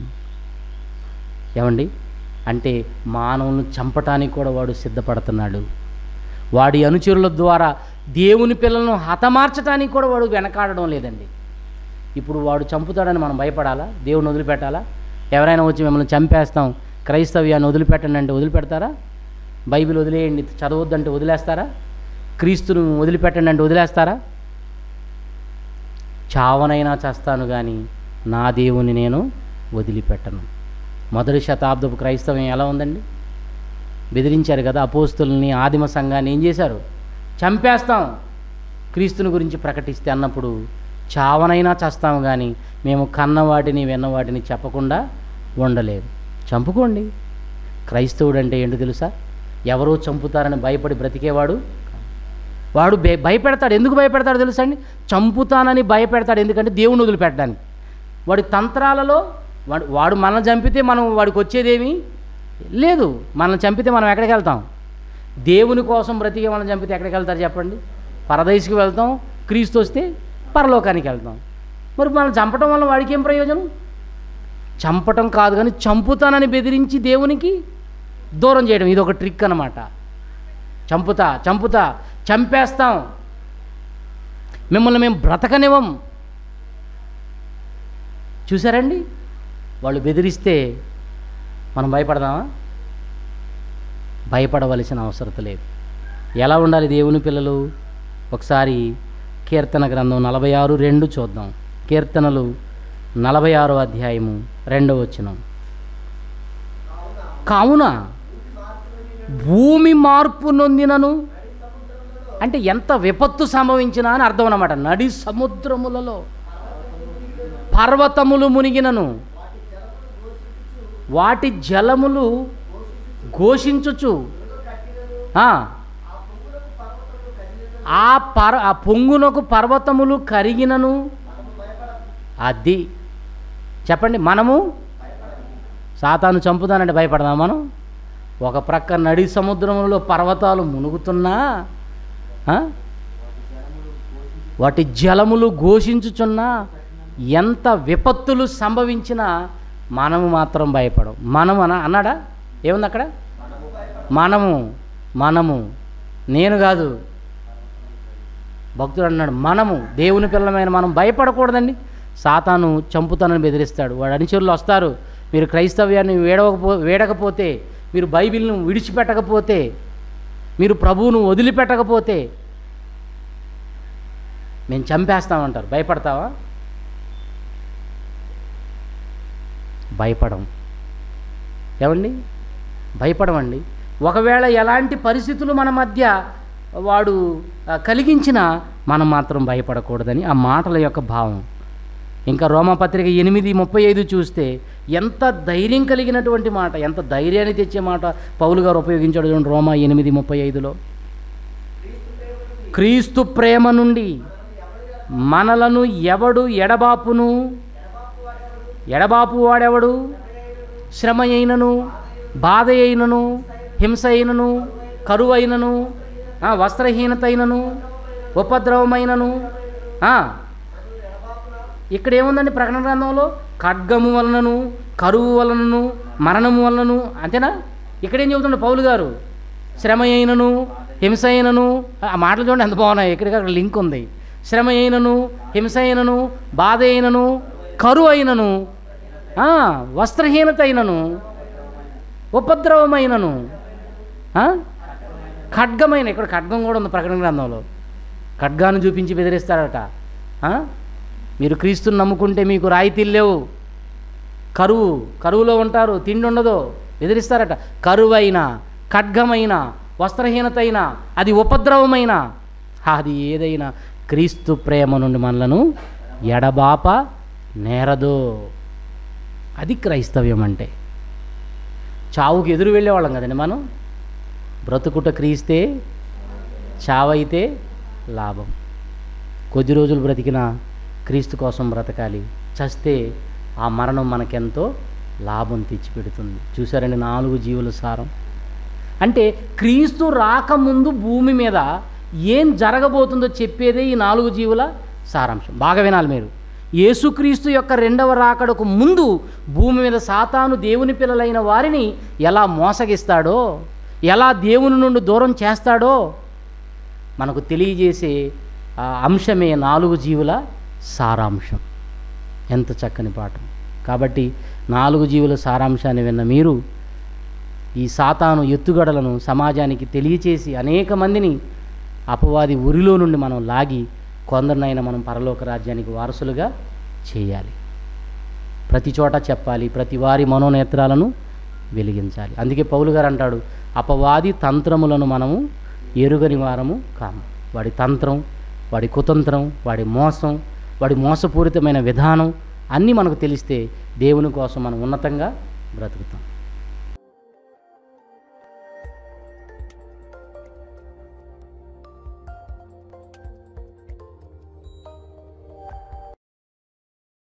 ఏమండి అంటే మానవులను చంపటానికి కూడా వాడు సిద్ధపడుతున్నాడు వాడి అనుచరుల ద్వారా దేవుని పిల్లలను హతమార్చడానికి కూడా వాడు వెనకాడడం లేదండి ఇప్పుడు వాడు చంపుతాడని మనం భయపడాలా దేవుని వదిలిపెట్టాలా ఎవరైనా వచ్చి మిమ్మల్ని చంపేస్తాం క్రైస్తవ్యాన్ని వదిలిపెట్టండి అంటే వదిలిపెడతారా బైబిల్ వదిలేయండి చదవద్దంటే వదిలేస్తారా క్రీస్తును వదిలిపెట్టండి అంటే వదిలేస్తారా చావనైనా చేస్తాను కానీ నా దేవుని నేను వదిలిపెట్టను మొదటి శతాబ్దపు క్రైస్తవం ఎలా ఉందండి బెదిరించారు కదా అపోస్తుల్ని ఆదిమ సంఘాన్ని ఏం చేశారు చంపేస్తాం క్రీస్తుని గురించి ప్రకటిస్తే అన్నప్పుడు చావనైనా చేస్తాం కానీ మేము కన్నవాటిని విన్నవాటిని చెప్పకుండా ఉండలేదు చంపుకోండి క్రైస్తవుడు అంటే ఏంటో తెలుసా ఎవరో చంపుతారని భయపడి బ్రతికేవాడు వాడు భయ భయపెడతాడు ఎందుకు భయపెడతాడు తెలుసా అండి చంపుతానని భయపెడతాడు ఎందుకంటే దేవుని వదిలిపెట్టడానికి వాడి తంత్రాలలో వాడు వాడు మనల్ని చంపితే మనం వాడికి వచ్చేదేమీ లేదు మనల్ని చంపితే మనం ఎక్కడికి వెళ్తాం దేవుని కోసం బ్రతికే మనం చంపితే ఎక్కడికి వెళ్తారు చెప్పండి పరదేశికి వెళ్తాం క్రీస్తు వస్తే పరలోకానికి వెళ్తాం మరి మనం చంపటం వల్ల వాడికి ఏం ప్రయోజనం చంపటం కాదు కానీ చంపుతానని బెదిరించి దేవునికి దూరం చేయడం ఇది ఒక ట్రిక్ అన్నమాట చంపుతా చంపుతా చంపేస్తాం మిమ్మల్ని మేము బ్రతకనివ్వం చూసారండి వాళ్ళు బెదిరిస్తే మనం భయపడదామా భయపడవలసిన అవసరం లేదు ఎలా ఉండాలి దేవుని పిల్లలు ఒకసారి కీర్తన గ్రంథం నలభై ఆరు రెండు చూద్దాం కీర్తనలు నలభై ఆరో అధ్యాయము రెండవ వచనం కావున భూమి మార్పు నొందినను అంటే ఎంత విపత్తు సంభవించినా అని అర్థం అన్నమాట నడి సముద్రములలో పర్వతములు మునిగినను వాటి జలములు ఘోషించుచు ఆ, ఆ పర్ ఆ పొంగునకు పర్వతములు కరిగినను అది చెప్పండి మనము సాతాను చంపుతానంటే భయపడదాం మనం ఒక ప్రక్క నడి సముద్రములలో పర్వతాలు మునుగుతున్నా ఆ? వాటి జలములు ఘోషించుచున్నా ఎంత విపత్తులు సంభవించినా మనము మాత్రం భయపడం మనము అన అన్నాడా ఏముంది అక్కడ మనము మనము నేను కాదు భక్తుడు అన్నాడు మనము దేవుని పిల్లమైన మనం భయపడకూడదండి సాతాను చంపుతానని బెదిరిస్తాడు వాడు అనుచరులు వస్తారు మీరు క్రైస్తవ్యాన్ని వేడవకపో వేడకపోతే మీరు బైబిల్ను విడిచిపెట్టకపోతే మీరు ప్రభువును వదిలిపెట్టకపోతే మేము చంపేస్తామంటారు భయపడతావా భయపడం ఏమండి భయపడమండి ఒకవేళ ఎలాంటి పరిస్థితులు మన మధ్య వాడు ఆ, కలిగించినా మనం మాత్రం భయపడకూడదని ఆ మాటల యొక్క భావం ఇంకా రోమపత్రిక ఎనిమిది ముప్పై ఐదు చూస్తే ఎంత ధైర్యం కలిగినటువంటి మాట ఎంత ధైర్యాన్ని తెచ్చే మాట పౌలు గారు ఉపయోగించాడు చూడండి రోమా ఎనిమిది ముప్పై ఐదులో క్రీస్తు ప్రేమ నుండి మనలను ఎవడు ఎడబాపును ఎడబాపు వాడెవడు శ్రమ అయినను బాధ అయినను హింస అయినను కరువు అయినను ఆ, వస్త్రహీనత అయినను ఉపద్రవమైనను ఆ, ఇక్కడ ఏముందండి ప్రకటన గ్రంథంలో ఖడ్గము వలనను కరువు వలనను మరణము వలనను అంతేనా ఇక్కడ ఏం చెబుతుండే పౌలు గారు శ్రమ అయినను హింస అయినను ఆ మాటలు చూడండి ఎంత బాగున్నాయి ఇక్కడికి అక్కడ లింక్ ఉంది శ్రమ అయినను హింస అయినను బాధ అయినను కరువు అయినను ఆ, వస్త్రహీనత అయినను ఉపద్రవమైనను ఆ? ఖడ్గమైన ఇక్కడ ఖడ్గం కూడా ఉంది ప్రకటన గ్రంథంలో ఖడ్గాను చూపించి బెదిరిస్తాడట ఆ? మీరు క్రీస్తుని నమ్ముకుంటే మీకు రాయితీలు లేవు కరువు కరువులో ఉంటారు తిండి ఉండదు బెదిరిస్తారట కరువైన ఖడ్గమైన వస్త్రహీనత అయినా అది ఉపద్రవమైన అది ఏదైనా క్రీస్తు ప్రేమ నుండి మనలను ఎడబాప నేరదు అది క్రైస్తవ్యం అంటే చావుకి ఎదురు వెళ్ళేవాళ్ళం కదండి మనం బ్రతుకుట క్రీస్తే చావైతే లాభం కొద్ది రోజులు బ్రతికిన క్రీస్తు కోసం బ్రతకాలి చస్తే ఆ మరణం మనకెంతో లాభం తెచ్చిపెడుతుంది చూసారండి నాలుగు జీవుల సారం అంటే క్రీస్తు రాకముందు భూమి మీద ఏం జరగబోతుందో చెప్పేదే ఈ నాలుగు జీవుల సారాంశం బాగా వినాలి మీరు యేసుక్రీస్తు యొక్క రెండవ రాకడకు ముందు భూమి మీద సాతాను దేవుని పిల్లలైన వారిని ఎలా మోసగిస్తాడో ఎలా దేవుని నుండి దూరం చేస్తాడో మనకు తెలియజేసే ఆ అంశమే నాలుగు జీవుల సారాంశం ఎంత చక్కని పాఠం కాబట్టి నాలుగు జీవుల సారాంశాన్ని విన్న మీరు ఈ సాతాను ఎత్తుగడలను సమాజానికి తెలియచేసి అనేక మందిని అపవాది ఉరిలో నుండి మనం లాగి కొందరినైనా మనం పరలోక రాజ్యానికి వారసులుగా చేయాలి ప్రతి చోట చెప్పాలి ప్రతి వారి మనోనేత్రాలను వెలిగించాలి అందుకే పౌలు గారు అంటాడు అపవాది తంత్రములను మనము ఎరుగని వారము కాము వాడి తంత్రం వాడి కుతంత్రం వాడి మోసం వాడి మోసపూరితమైన విధానం అన్నీ మనకు తెలిస్తే దేవుని కోసం మనం ఉన్నతంగా బ్రతుకుతాం